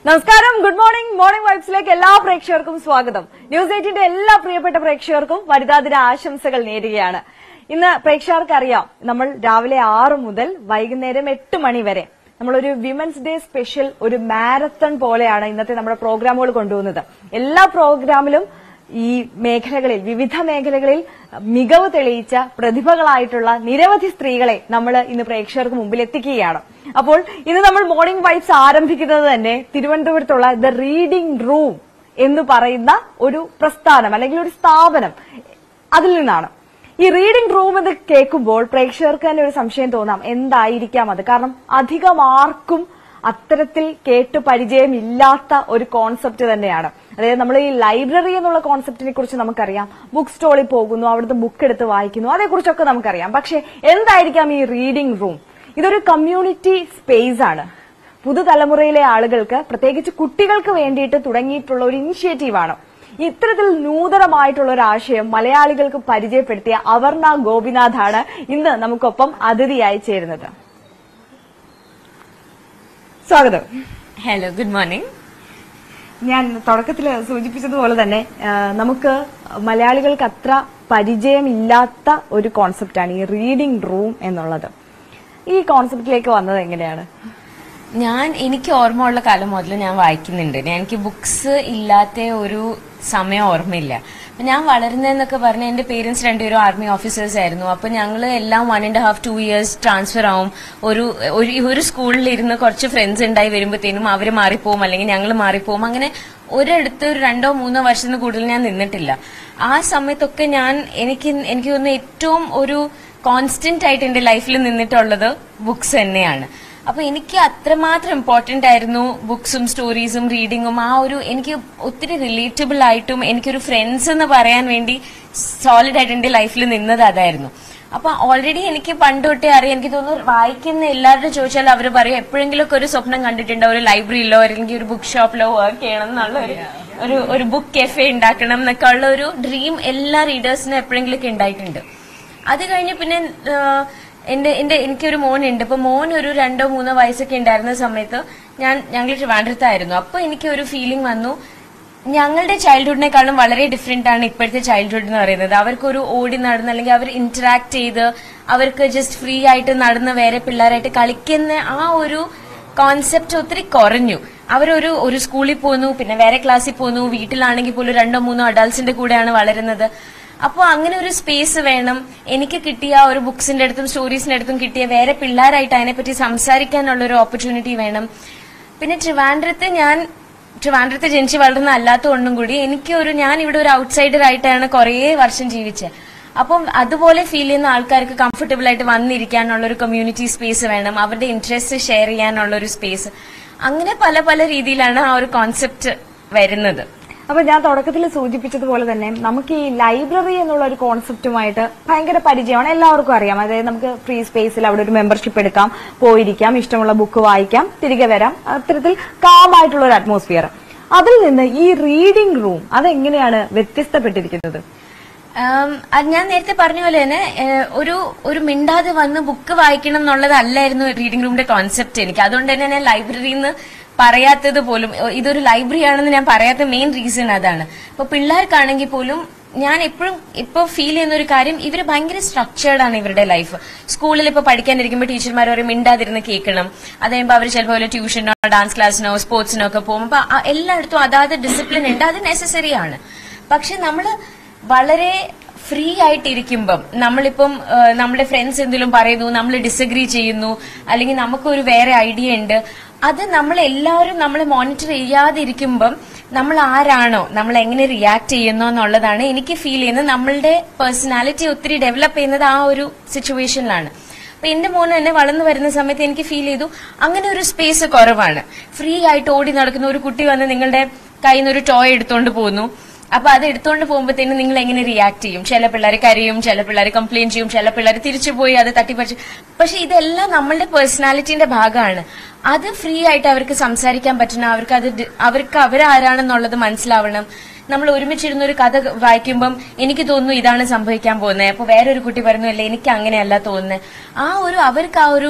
നമസ്കാരം good morning morning വൈബ്സിലേക്ക് എല്ലാ പ്രേക്ഷകർക്കും സ്വാഗതം ന്യൂസ് എയ്റ്റിന്റെ എല്ലാ പ്രിയപ്പെട്ട പ്രേക്ഷകർക്കും വനിതാ ദിന ആശംസകൾ നേരുകയാണ് ഇന്ന് പ്രേക്ഷകർക്ക് അറിയാം നമ്മൾ രാവിലെ ആറ് മുതൽ വൈകുന്നേരം എട്ട് മണി വരെ നമ്മളൊരു വിമൻസ് ഡേ സ്പെഷ്യൽ ഒരു മാരത്തൺ പോലെയാണ് ഇന്നത്തെ നമ്മുടെ പ്രോഗ്രാമുകൾ കൊണ്ടുപോകുന്നത് എല്ലാ പ്രോഗ്രാമിലും ഈ മേഖലകളിൽ വിവിധ മേഖലകളിൽ മികവ് തെളിയിച്ച പ്രതിഭകളായിട്ടുള്ള നിരവധി സ്ത്രീകളെ നമ്മൾ ഇന്ന് പ്രേക്ഷകർക്ക് മുമ്പിൽ എത്തിക്കുകയാണ് അപ്പോൾ ഇന്ന് നമ്മൾ മോർണിംഗ് വൈബ്സ് ആരംഭിക്കുന്നത് തന്നെ തിരുവനന്തപുരത്തുള്ള ദ റീഡിംഗ് റൂം എന്ന് പറയുന്ന ഒരു പ്രസ്ഥാനം അല്ലെങ്കിൽ ഒരു സ്ഥാപനം അതിൽ നിന്നാണ് ഈ റീഡിംഗ് റൂം എന്ന് കേൾക്കുമ്പോൾ പ്രേക്ഷകർക്ക് തന്നെ ഒരു സംശയം തോന്നാം എന്തായിരിക്കാം അത് കാരണം അധികം ആർക്കും അത്തരത്തിൽ കേട്ട് പരിചയമില്ലാത്ത ഒരു കോൺസെപ്റ്റ് തന്നെയാണ് അതായത് നമ്മൾ ഈ ലൈബ്രറി എന്നുള്ള കോൺസെപ്റ്റിനെ കുറിച്ച് നമുക്കറിയാം ബുക്ക് സ്റ്റോളിൽ പോകുന്നു അവിടുത്തെ ബുക്ക് എടുത്ത് വായിക്കുന്നു അതേക്കുറിച്ചൊക്കെ നമുക്കറിയാം പക്ഷെ എന്തായിരിക്കാം ഈ റീഡിംഗ് റൂം ഇതൊരു കമ്മ്യൂണിറ്റി സ്പേസ് ആണ് പുതുതലമുറയിലെ ആളുകൾക്ക് പ്രത്യേകിച്ച് കുട്ടികൾക്ക് വേണ്ടിയിട്ട് തുടങ്ങിയിട്ടുള്ള ഒരു ഇനിഷ്യേറ്റീവാണ് ഇത്തരത്തിൽ നൂതനമായിട്ടുള്ള ഒരു ആശയം മലയാളികൾക്ക് പരിചയപ്പെടുത്തിയ അവർണ ഗോപിനാഥാണ് ഇന്ന് നമുക്കൊപ്പം അതിഥിയായി ചേരുന്നത് സ്വാഗതം ഹലോ ഗുഡ് മോർണിംഗ് ഞാൻ തുടക്കത്തിൽ സൂചിപ്പിച്ചതുപോലെ തന്നെ ആ, നമുക്ക് മലയാളികൾക്ക് അത്ര പരിചയമില്ലാത്ത ഒരു കോൺസെപ്റ്റാണ് ഈ റീഡിംഗ് റൂം എന്നുള്ളത് ഈ കോൺസെപ്റ്റിലേക്ക് വന്നത് എങ്ങനെയാണ് ഞാൻ എനിക്ക് ഓർമ്മയുള്ള കാലം മുതൽ ഞാൻ വായിക്കുന്നുണ്ട് ഞാൻ- എനിക്ക് ബുക്സ് ഇല്ലാത്ത ഒരു സമയം ഓർമ്മയില്ല അപ്പൊ ഞാൻ വളരുന്നതെന്നൊക്കെ പറഞ്ഞ എന്റെ പേരൻസ് രണ്ടുപേരും ആർമി ഓഫീസേഴ്സ് ആയിരുന്നു അപ്പൊ ഞങ്ങൾ എല്ലാം one and half two years transfer ആവും ഒരു ഒരു ഒരു സ്കൂളിൽ ഇരുന്ന് കുറച്ച് ഫ്രണ്ട്സ് ഉണ്ടായി വരുമ്പോഴത്തേനും അവര് മാറിപ്പോവും അല്ലെങ്കിൽ ഞങ്ങൾ മാറിപ്പോവും അങ്ങനെ ഒരിടത്ത് ഒരു രണ്ടോ മൂന്നോ വർഷത്തിന് കൂടുതൽ ഞാൻ നിന്നിട്ടില്ല ആ സമയത്തൊക്കെ ഞാൻ എനിക്ക് എനിക്ക് തോന്നുന്നു ഏറ്റവും ഒരു കോൺസ്റ്റന്റ് ആയിട്ട് എന്റെ ലൈഫിൽ നിന്നിട്ടുള്ളത് ബുക്സ് തന്നെയാണ് അപ്പൊ എനിക്ക് അത്രമാത്രം ഇമ്പോർട്ടന്റ് ആയിരുന്നു ബുക്സും സ്റ്റോറീസും റീഡിങ്ങും ആ ഒരു എനിക്ക് ഒത്തിരി റിലേറ്റബിൾ ആയിട്ടും എനിക്കൊരു ഫ്രണ്ട്സ് എന്ന് പറയാൻ വേണ്ടി സോളിഡ് ആയിട്ട് എന്റെ ലൈഫിൽ നിന്നത് അതായിരുന്നു അപ്പൊ ഓൾറെഡി എനിക്ക് പണ്ട് തൊട്ടേ അറിയാം എനിക്ക് തോന്നുന്നു വായിക്കുന്ന എല്ലാവരും ചോദിച്ചാൽ അവർ പറയും എപ്പോഴെങ്കിലും ഒക്കെ ഒരു സ്വപ്നം കണ്ടിട്ടുണ്ടോ ഒരു ലൈബ്രറിയിലോ അല്ലെങ്കിൽ ഒരു ബുക്ക് ഷോപ്പിലോ വർക്ക് ചെയ്യണം എന്നുള്ള ഒരു ഒരു ഒരു ബുക്ക് കെഫെ ഉണ്ടാക്കണം എന്നൊക്കെ ഉള്ള ഒരു ഡ്രീം എല്ലാ റീഡേഴ്സിനും എപ്പോഴെങ്കിലും ഒക്കെ ഉണ്ടായിട്ടുണ്ട് അത് കഴിഞ്ഞ് പിന്നെ ആ, എന്റെ എന്റെ എനിക്കൊരു മോനുണ്ട് ഇപ്പൊ മോൻ ഒരു രണ്ടോ മൂന്നോ വയസ്സൊക്കെ ഉണ്ടായിരുന്ന സമയത്ത് ഞാൻ ഞങ്ങൾ ട്രിവാൻഡ്രത്തായിരുന്നു അപ്പൊ എനിക്ക് ഒരു ഫീലിംഗ് വന്നു ഞങ്ങളുടെ ചൈൽഡ്ഹുഡിനെക്കാളും വളരെ ഡിഫറെന്റ് ആണ് ഇപ്പോഴത്തെ ചൈൽഡ്ഹുഡ് എന്ന് പറയുന്നത് അവർക്കൊരു ഓടി നടന്ന് അല്ലെങ്കിൽ അവർ ഇന്ററാക്ട് ചെയ്ത് അവർക്ക് ജസ്റ്റ് ഫ്രീ ആയിട്ട് നടന്ന് വേറെ പിള്ളേരായിട്ട് കളിക്കുന്ന ആ ഒരു കോൺസെപ്റ്റ് ഒത്തിരി കുറഞ്ഞു അവരൊരു ഒരു സ്കൂളിൽ പോന്നു പിന്നെ വേറെ ക്ലാസ്സിൽ പോന്നു വീട്ടിലാണെങ്കിൽ പോലും രണ്ടോ മൂന്നോ അഡൾട്ട്സിന്റെ കൂടെയാണ് വളരുന്നത് അപ്പോൾ അങ്ങനെ ഒരു സ്പേസ് വേണം എനിക്ക് കിട്ടിയ ആ ഒരു ബുക്സിന്റെ അടുത്തും സ്റ്റോറീസിന്റെ അടുത്തും കിട്ടിയ വേറെ പിള്ളേരായിട്ട് അതിനെപ്പറ്റി സംസാരിക്കാനുള്ള ഒരു ഓപ്പർച്യൂണിറ്റി വേണം പിന്നെ ട്രിവാൻഡ്രത്ത് ഞാൻ ട്രിവാൻഡ്രത്ത് ജനിച്ച് വളർന്ന അല്ലാത്തതുകൊണ്ടും കൂടി എനിക്ക് ഒരു ഞാൻ ഇവിടെ ഒരു ഔട്ട്സൈഡർ ആയിട്ടാണ് കുറേ വർഷം ജീവിച്ചത് അപ്പം അതുപോലെ ഫീൽ ചെയ്യുന്ന ആൾക്കാർക്ക് കംഫർട്ടബിൾ ആയിട്ട് വന്നിരിക്കാനുള്ള ഒരു കമ്മ്യൂണിറ്റി സ്പേസ് വേണം അവരുടെ ഇൻട്രസ്റ്റ് ഷെയർ ചെയ്യാനുള്ള ഒരു സ്പേസ് അങ്ങനെ പല പല രീതിയിലാണ് ആ ഒരു കോൺസെപ്റ്റ് വരുന്നത് അപ്പൊ ഞാൻ തുടക്കത്തിൽ സൂചിപ്പിച്ചതുപോലെ തന്നെ നമുക്ക് ഈ ലൈബ്രറി എന്നുള്ള ഒരു കോൺസെപ്റ്റുമായിട്ട് ഭയങ്കര പരിചയമാണ് എല്ലാവർക്കും അറിയാം അതായത് നമുക്ക് ഫ്രീ സ്പേസിൽ അവിടെ ഒരു മെമ്പർഷിപ്പ് എടുക്കാം പോയിരിക്കാം ഇഷ്ടമുള്ള ബുക്ക് വായിക്കാം തിരികെ വരാം അത്തരത്തിൽ കാം ആയിട്ടുള്ള ഒരു അറ്റ്മോസ്ഫിയർ അതിൽ നിന്ന് ഈ റീഡിംഗ് റൂം അതെങ്ങനെയാണ് വ്യത്യസ്തപ്പെട്ടിരിക്കുന്നത് ആം, അത് ഞാൻ നേരത്തെ പറഞ്ഞ പോലെ തന്നെ ഏഹ്, ഒരു ഒരു മിണ്ടാതെ വന്ന് ബുക്ക് വായിക്കണം എന്നുള്ളതല്ലായിരുന്നു റീഡിംഗ് റൂമിന്റെ കോൺസെപ്റ്റ് എനിക്ക് അതുകൊണ്ട് തന്നെ ഞാൻ ലൈബ്രറിയിൽ നിന്ന് പറയാത്തത് പോലും ഏഹ്, ഇതൊരു ലൈബ്രറി ആണെന്ന് ഞാൻ പറയാത്ത മെയിൻ റീസൺ അതാണ് ഇപ്പൊ പിള്ളേർക്കാണെങ്കിൽ പോലും ഞാൻ എപ്പോഴും ഇപ്പൊ ഫീൽ ചെയ്യുന്ന ഒരു കാര്യം ഇവര് ഭയങ്കര സ്ട്രക്ചേർഡ് ആണ് ഇവരുടെ ലൈഫ് സ്കൂളിൽ ഇപ്പൊ പഠിക്കാനിരിക്കുമ്പോൾ ടീച്ചർമാർ ഒരു മിണ്ടാതിരുന്ന് കേൾക്കണം അത് കഴിയുമ്പോൾ അവർ ചിലപ്പോൾ വല്ല ട്യൂഷനോ ഡാൻസ് ക്ലാസ്സിനോ സ്പോർട്സിനോ ഒക്കെ പോകുമ്പോൾ അപ്പൊ ആ എല്ലായിടത്തും അതാത് ഡിസിപ്ലിൻ ഉണ്ട് അത് നെസസറി ആണ് പക്ഷെ നമ്മള് വളരെ ഫ്രീ ആയിട്ടിരിക്കുമ്പം നമ്മളിപ്പം ആ, നമ്മുടെ ഫ്രണ്ട്സ് എന്തെങ്കിലും പറയുന്നു നമ്മൾ ഡിസഗ്രി ചെയ്യുന്നു അല്ലെങ്കിൽ നമുക്കൊരു വേറെ ഐഡിയ ഉണ്ട് അത് നമ്മൾ എല്ലാവരും നമ്മൾ മോണിറ്റർ ചെയ്യാതിരിക്കുമ്പം നമ്മൾ ആരാണോ നമ്മൾ എങ്ങനെ റിയാക്ട് ചെയ്യുന്നു എന്നുള്ളതാണ് എനിക്ക് ഫീൽ ചെയ്യുന്നത് നമ്മളുടെ പേഴ്സണാലിറ്റി ഒത്തിരി ഡെവലപ്പ് ചെയ്യുന്നത് ആ ഒരു സിറ്റുവേഷനിലാണ് അപ്പൊ എന്റെ മോന് തന്നെ വളർന്നു വരുന്ന സമയത്ത് എനിക്ക് ഫീൽ ചെയ്തു അങ്ങനെ ഒരു സ്പേസ് കുറവാണ് ഫ്രീ ആയിട്ട് ഓടി നടക്കുന്ന ഒരു കുട്ടി വന്ന് നിങ്ങളുടെ കയ്യിൽ നിന്ന് ഒരു ടോയ് എടുത്തോണ്ട് പോകുന്നു അപ്പൊ അത് എടുത്തോണ്ട് പോകുമ്പോഴത്തേനും നിങ്ങൾ എങ്ങനെ റിയാക്ട് ചെയ്യും ചില പിള്ളേർ കരയും ചില പിള്ളേർ കംപ്ലൈന്റ് ചെയ്യും ചില പിള്ളേർ തിരിച്ചു പോയി അത് തട്ടിപ്പറിച്ചു പക്ഷെ ഇതെല്ലാം നമ്മളുടെ പേഴ്സണാലിറ്റിന്റെ ഭാഗമാണ് അത് ഫ്രീ ആയിട്ട് അവർക്ക് സംസാരിക്കാൻ പറ്റണം അവർക്ക് അത് ഡി- അവർക്ക് അവരാരാണെന്നുള്ളത് മനസ്സിലാവണം നമ്മൾ ഒരുമിച്ചിരുന്ന ഒരു കഥ വായിക്കുമ്പം എനിക്ക് തോന്നുന്നു ഇതാണ് സംഭവിക്കാൻ പോകുന്നത് അപ്പൊ വേറൊരു കുട്ടി പറഞ്ഞു അല്ലേ എനിക്ക് അങ്ങനെയല്ല തോന്നുന്നത് ആ ഒരു അവർക്ക് ആ ഒരു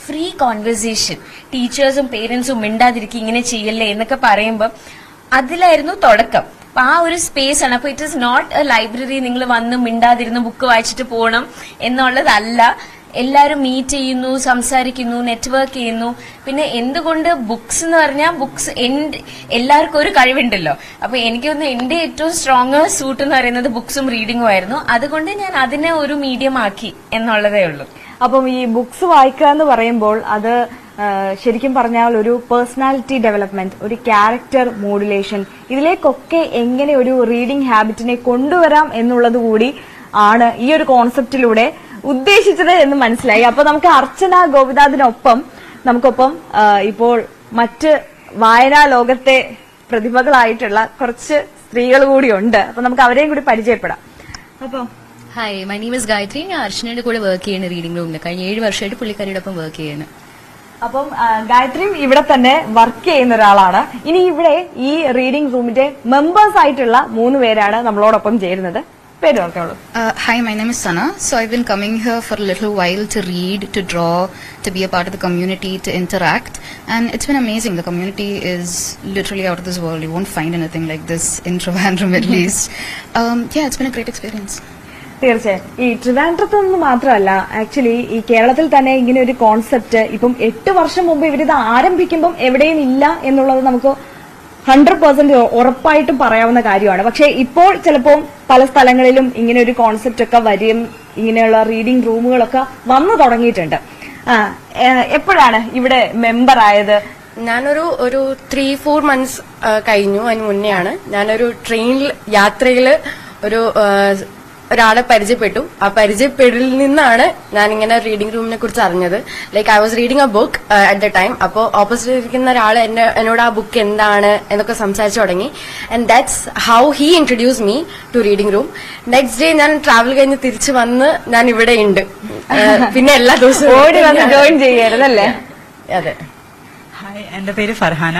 ഫ്രീ കോൺവെർസേഷൻ ടീച്ചേഴ്സും പേരൻസും മിണ്ടാതിരിക്കും ഇങ്ങനെ ചെയ്യല്ലേ എന്നൊക്കെ പറയുമ്പോൾ അതിലായിരുന്നു തുടക്കം അപ്പൊ ആ ഒരു സ്പേസ് ആണ് അപ്പൊ it is not a library നിങ്ങൾ വന്ന് മിണ്ടാതിരുന്ന് ബുക്ക് വായിച്ചിട്ട് പോകണം എന്നുള്ളതല്ല എല്ലാവരും മീറ്റ് ചെയ്യുന്നു സംസാരിക്കുന്നു നെറ്റ്വർക്ക് ചെയ്യുന്നു പിന്നെ എന്തുകൊണ്ട് ബുക്സ് എന്ന് പറഞ്ഞാൽ ബുക്സ് എല്ലാവർക്കും ഒരു കഴിവുണ്ടല്ലോ അപ്പൊ എനിക്ക് തോന്നുന്നു എന്റെ ഏറ്റവും സ്ട്രോങ് സൂട്ട് എന്ന് പറയുന്നത് ബുക്സും റീഡിങ്ങും ആയിരുന്നു അതുകൊണ്ട് ഞാൻ അതിനെ ഒരു മീഡിയം ആക്കി എന്നുള്ളതേ ഉള്ളൂ അപ്പം ഈ ബുക്സ് വായിക്കുക എന്ന് പറയുമ്പോൾ അത് ആ, ശരിക്കും പറഞ്ഞാൽ ഒരു പേഴ്സണാലിറ്റി ഡെവലപ്മെന്റ് ഒരു ക്യാരക്ടർ മോഡുലേഷൻ ഇതിലേക്കൊക്കെ എങ്ങനെ ഒരു റീഡിംഗ് ഹാബിറ്റിനെ കൊണ്ടുവരാം എന്നുള്ളത് കൂടി ആണ് ഈ ഒരു കോൺസെപ്റ്റിലൂടെ ഉദ്ദേശിച്ചത് എന്ന് മനസ്സിലായി അപ്പൊ നമുക്ക് അർച്ചന ഗോപിനാഥിനൊപ്പം നമുക്കൊപ്പം ആ, ഇപ്പോൾ മറ്റ് വായനാ ലോകത്തെ പ്രതിഭകളായിട്ടുള്ള കുറച്ച് സ്ത്രീകൾ കൂടിയുണ്ട് അപ്പൊ നമുക്ക് അവരെയും കൂടി പരിചയപ്പെടാം അപ്പം hi my name is Gayathri ഞാൻ അർച്ചനയുടെ കൂടെ വർക്ക് ചെയ്യുന്ന റീഡിംഗ് റൂമിൽ കഴിഞ്ഞ ഏഴ് വർഷമായിട്ട് പുള്ളിക്കാരിയുടെ ഒപ്പം വർക്ക് ചെയ്യുന്നു അപ്പം ആ, ഗായത്രിയും ഇവിടെ തന്നെ വർക്ക് ചെയ്യുന്ന ഒരാളാണ് ഇനി ഇവിടെ ഈ റീഡിംഗ് റൂമിന്റെ മെമ്പേഴ്സ് ആയിട്ടുള്ള മൂന്ന് പേരാണ് നമ്മളോടൊപ്പം ചേരുന്നത് പേര് നോക്കാവുള്ളൂ Uh, hi, my name is Sana. So I've been coming here for a little while to read, to draw, to be a part of the community, to interact, and it's been amazing. The community is literally out of this world. You won't find anything like this in Trivandrum at least. Um, yeah, it's been a great experience. തീർച്ചയായും ഈ ട്രിവാൻഡ്രത്ത് നിന്ന് മാത്രമല്ല actually ഈ കേരളത്തിൽ തന്നെ ഇങ്ങനെ ഒരു കോൺസെപ്റ്റ് ഇപ്പം എട്ട് വർഷം മുമ്പ് ഇവരിത് ആരംഭിക്കുമ്പം എവിടെയും ഇല്ല എന്നുള്ളത് നമുക്ക് ഹൺഡ്രഡ് പെർസെന്റ് ഉറപ്പായിട്ടും പറയാവുന്ന കാര്യമാണ് പക്ഷെ ഇപ്പോൾ ചിലപ്പോൾ പല സ്ഥലങ്ങളിലും ഇങ്ങനെ ഒരു കോൺസെപ്റ്റ് ഒക്കെ വരും ഇങ്ങനെയുള്ള റീഡിംഗ് റൂമുകളൊക്കെ വന്നു തുടങ്ങിയിട്ടുണ്ട് ആ ഏഹ്, എപ്പോഴാണ് ഇവിടെ മെമ്പർ ആയത് ഞാനൊരു ഒരു ത്രീ ഫോർ മന്ത്സ് കഴിഞ്ഞു അതിന് മുന്നെയാണ് ഞാനൊരു ട്രെയിനിൽ യാത്രയിൽ ഒരു ആ, ഒരാളെ പരിചയപ്പെട്ടു ആ പരിചയപ്പെടലിൽ നിന്നാണ് ഞാൻ ഇങ്ങനെ റീഡിംഗ് റൂമിനെ കുറിച്ച് അറിഞ്ഞത് like I was reading a book at the time അപ്പോൾ ഓപ്പോസിറ്റ് ഇരിക്കുന്ന ഒരാൾ എന്നെ എന്നോട് ആ ബുക്ക് എന്താണ് എന്നൊക്കെ സംസാരിച്ചു തുടങ്ങി and that's how he introduce me to reading room next day ഞാൻ ട്രാവൽ കഴിഞ്ഞ് തിരിച്ചു വന്ന് ഞാൻ ഇവിടെ ഉണ്ട് പിന്നെ എല്ലാ ദിവസവും ഓടി വന്ന് ജോയിൻ ചെയ്യരുതല്ലേ അതെ ഹായ് എൻ്റെ പേര് ഫർഹാന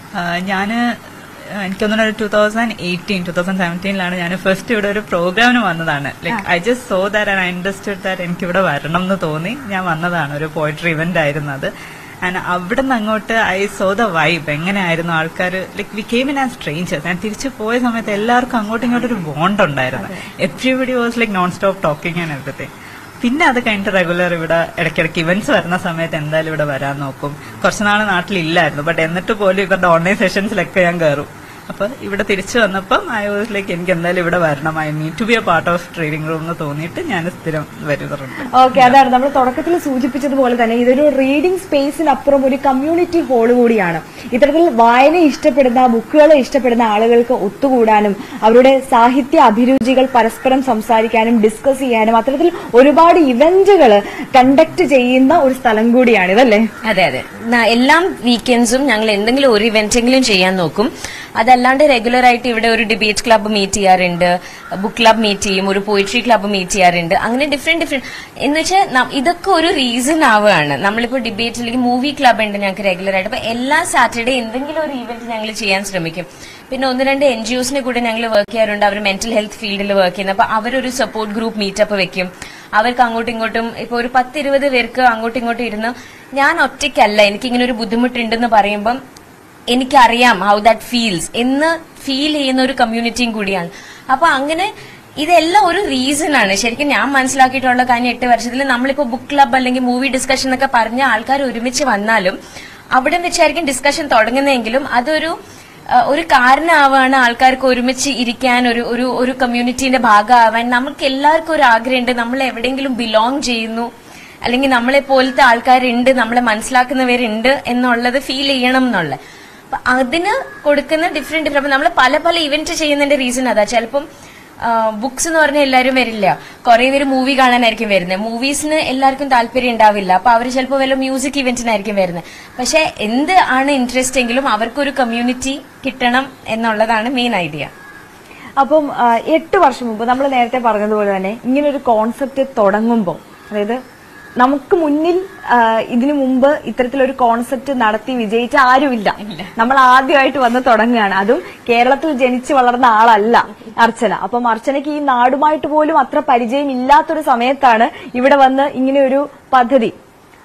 ഞാൻ എനിക്ക് തോന്നുന്നു ഒരു two thousand eighteen two thousand സെവൻറ്റീനിലാണ് ഞാൻ ഫസ്റ്റ് ഇവിടെ ഒരു പ്രോഗ്രാമിന് വന്നതാണ് like I just so that and I understood that എനിക്ക് ഇവിടെ വരണം എന്ന് തോന്നി ഞാൻ വന്നതാണ് ഒരു പോയിട്രി ഇവന്റ് ആയിരുന്നു അത് ആൻഡ് അവിടെ നിന്ന് അങ്ങോട്ട് ഐ സോ ദ വൈബ് എങ്ങനെയായിരുന്നു ആൾക്കാർ like we came in as strangers ഞാൻ തിരിച്ചു പോയ സമയത്ത് എല്ലാവർക്കും അങ്ങോട്ടും ഇങ്ങോട്ടും ഒരു ബോണ്ട് ഉണ്ടായിരുന്നു everybody was like non stop talking and everything പിന്നെ അത് കഴിഞ്ഞിട്ട് റെഗുലർ ഇവിടെ ഇടയ്ക്കിടയ്ക്ക് ഇവന്റ്സ് വരുന്ന സമയത്ത് എന്തായാലും ഇവിടെ വരാൻ നോക്കും കുറച്ച് നാൾ നാട്ടിലില്ലായിരുന്നു ബട്ട് എന്നിട്ട് പോലും ഇവരുടെ ഓൺലൈൻ സെഷൻസിലൊക്കെ ഞാൻ കയറും അപ്പൊ ഇവിടെ തിരിച്ചു വന്നപ്പം ഐ വാസ് ലൈക്ക് എനിക്ക് എന്തായാലും ഇവിടെ വരണം I need to be a part of trading room എന്ന് തോന്നിയിട്ട് ഞാൻ സ്ഥിരം വരുന്നുണ്ട് ഓക്കെ അതാണ് നമ്മൾ തുടക്കത്തിൽ സൂചിപ്പിച്ചതുപോലെ തന്നെ ഇതൊരു റീഡിംഗ് സ്പേസിനപ്പുറം ഒരു കമ്മ്യൂണിറ്റി ഹോൾ കൂടിയാണ് ഇത്തരത്തിൽ വായന ഇഷ്ടപ്പെടുന്ന ബുക്കുകളെ ഇഷ്ടപ്പെടുന്ന ആളുകൾക്ക് ഒത്തുകൂടാനും അവരുടെ സാഹിത്യ അഭിരുചികൾ പരസ്പരം സംസാരിക്കാനും ഡിസ്കസ് ചെയ്യാനും അത്തരത്തിൽ ഒരുപാട് ഇവന്റുകൾ കണ്ടക്ട് ചെയ്യുന്ന ഒരു സ്ഥലം കൂടിയാണ് ഇതല്ലേ അതെ അതെ ന- എല്ലാ വീക്കെൻഡ്സും ഞങ്ങൾ എന്തെങ്കിലും ഒരു ഇവന്റെങ്കിലും ചെയ്യാൻ നോക്കും അതല്ലാണ്ട് റെഗുലർ ആയിട്ട് ഇവിടെ ഒരു ഡിബേറ്റ് ക്ലബ്ബ് മീറ്റ് ചെയ്യാറുണ്ട് ബുക്ക് ക്ലബ്ബ് മീറ്റ് ചെയ്യും ഒരു പോയിട്രി ക്ലബ്ബ് മീറ്റ് ചെയ്യാറുണ്ട് അങ്ങനെ ഡിഫറെന്റ് ഡിഫറെന്റ് എന്ന് വെച്ചാൽ ഇതൊക്കെ ഒരു റീസൺ ആവുകയാണ് നമ്മളിപ്പോൾ ഡിബേറ്റ് അല്ലെങ്കിൽ മൂവി ക്ലബ്ബ് ഉണ്ട് ഞങ്ങൾക്ക് റെഗുലർ ആയിട്ട് അപ്പൊ എല്ലാ സാറ്റർഡേ എന്തെങ്കിലും ഒരു ഇവന്റ് ഞങ്ങൾ ചെയ്യാൻ ശ്രമിക്കും പിന്നെ ഒന്ന് രണ്ട് എൻ ജി ഒസിനെ കൂടെ ഞങ്ങൾ വർക്ക് ചെയ്യാറുണ്ട് അവർ മെന്റൽ ഹെൽത്ത് ഫീൽഡിൽ വർക്ക് ചെയ്യുന്നത് അപ്പൊ അവരൊരു സപ്പോർട്ട് ഗ്രൂപ്പ് മീറ്റപ്പ് വെക്കും അവർക്ക് അങ്ങോട്ടും ഇങ്ങോട്ടും ഇപ്പൊ ഒരു പത്തിരുപത് പേർക്ക് അങ്ങോട്ടും ഇങ്ങോട്ടും ഇരുന്ന് ഞാൻ ഒറ്റയ്ക്കല്ല എനിക്കിങ്ങനെ ഒരു ബുദ്ധിമുട്ടുണ്ടെന്ന് പറയുമ്പം എനിക്കറിയാം ഹൗ ദാറ്റ് ഫീൽസ് എന്ന് ഫീൽ ചെയ്യുന്ന ഒരു കമ്മ്യൂണിറ്റിയും കൂടിയാണ് അപ്പൊ അങ്ങനെ ഇതെല്ലാം ഒരു റീസൺ ആണ് ശരിക്കും ഞാൻ മനസ്സിലാക്കിയിട്ടുള്ള കഴിഞ്ഞ എട്ട് വർഷത്തിൽ നമ്മളിപ്പോ ബുക്ക് ക്ലബ് അല്ലെങ്കിൽ മൂവി ഡിസ്കഷൻ എന്നൊക്കെ പറഞ്ഞ ആൾക്കാർ ഒരുമിച്ച് വന്നാലും അവിടെ വെച്ചായിരിക്കും ഡിസ്കഷൻ തുടങ്ങുന്നതെങ്കിലും അതൊരു ആ, ഒരു കാരണമാവാണ് ആൾക്കാർക്ക് ഒരുമിച്ച് ഇരിക്കാൻ ഒരു ഒരു ഒരു കമ്മ്യൂണിറ്റീന്റെ ഭാഗമാവാൻ നമുക്ക് എല്ലാവർക്കും ഒരു ആഗ്രഹമുണ്ട് നമ്മൾ എവിടെയെങ്കിലും ബിലോങ് ചെയ്യുന്നു അല്ലെങ്കിൽ നമ്മളെ പോലത്തെ ആൾക്കാരുണ്ട് നമ്മളെ മനസ്സിലാക്കുന്നവരുണ്ട് എന്നുള്ളത് ഫീൽ ചെയ്യണം എന്നുള്ള അപ്പൊ അതിന് കൊടുക്കുന്ന ഡിഫറെന്റ് ഡിഫറെന്റ് അപ്പൊ നമ്മൾ പല പല ഇവന്റ് ചെയ്യുന്നതിന്റെ റീസൺ അതാ ചിലപ്പം ബുക്സ് എന്ന് പറഞ്ഞാൽ എല്ലാവരും വരില്ല കുറെ പേര് മൂവി കാണാനായിരിക്കും വരുന്നത് മൂവീസിന് എല്ലാവർക്കും താല്പര്യം ഉണ്ടാവില്ല അപ്പൊ അവർ ചിലപ്പോൾ വല്ല മ്യൂസിക് ഇവന്റിനായിരിക്കും വരുന്നത് പക്ഷെ എന്ത് ആണ് ഇൻട്രസ്റ്റ് എങ്കിലും അവർക്കൊരു കമ്മ്യൂണിറ്റി കിട്ടണം എന്നുള്ളതാണ് മെയിൻ ഐഡിയ അപ്പം ആ, എട്ട് വർഷം മുമ്പ് നമ്മൾ നേരത്തെ പറഞ്ഞതുപോലെ തന്നെ ഇങ്ങനെ ഒരു കോൺസെപ്റ്റ് തുടങ്ങുമ്പോൾ അതായത് നമുക്ക് മുന്നിൽ ആ, ഇതിനു മുമ്പ് ഇത്തരത്തിലൊരു കോൺസെപ്റ്റ് നടത്തി വിജയിച്ച ആരുമില്ല നമ്മൾ ആദ്യമായിട്ട് വന്ന് തുടങ്ങുകയാണ് അതും കേരളത്തിൽ ജനിച്ചു വളർന്ന ആളല്ല അർച്ചന അപ്പം അർച്ചനയ്ക്ക് ഈ നാടുമായിട്ട് പോലും അത്ര പരിചയം ഇല്ലാത്തൊരു സമയത്താണ് ഇവിടെ വന്ന് ഇങ്ങനെ ഒരു പദ്ധതി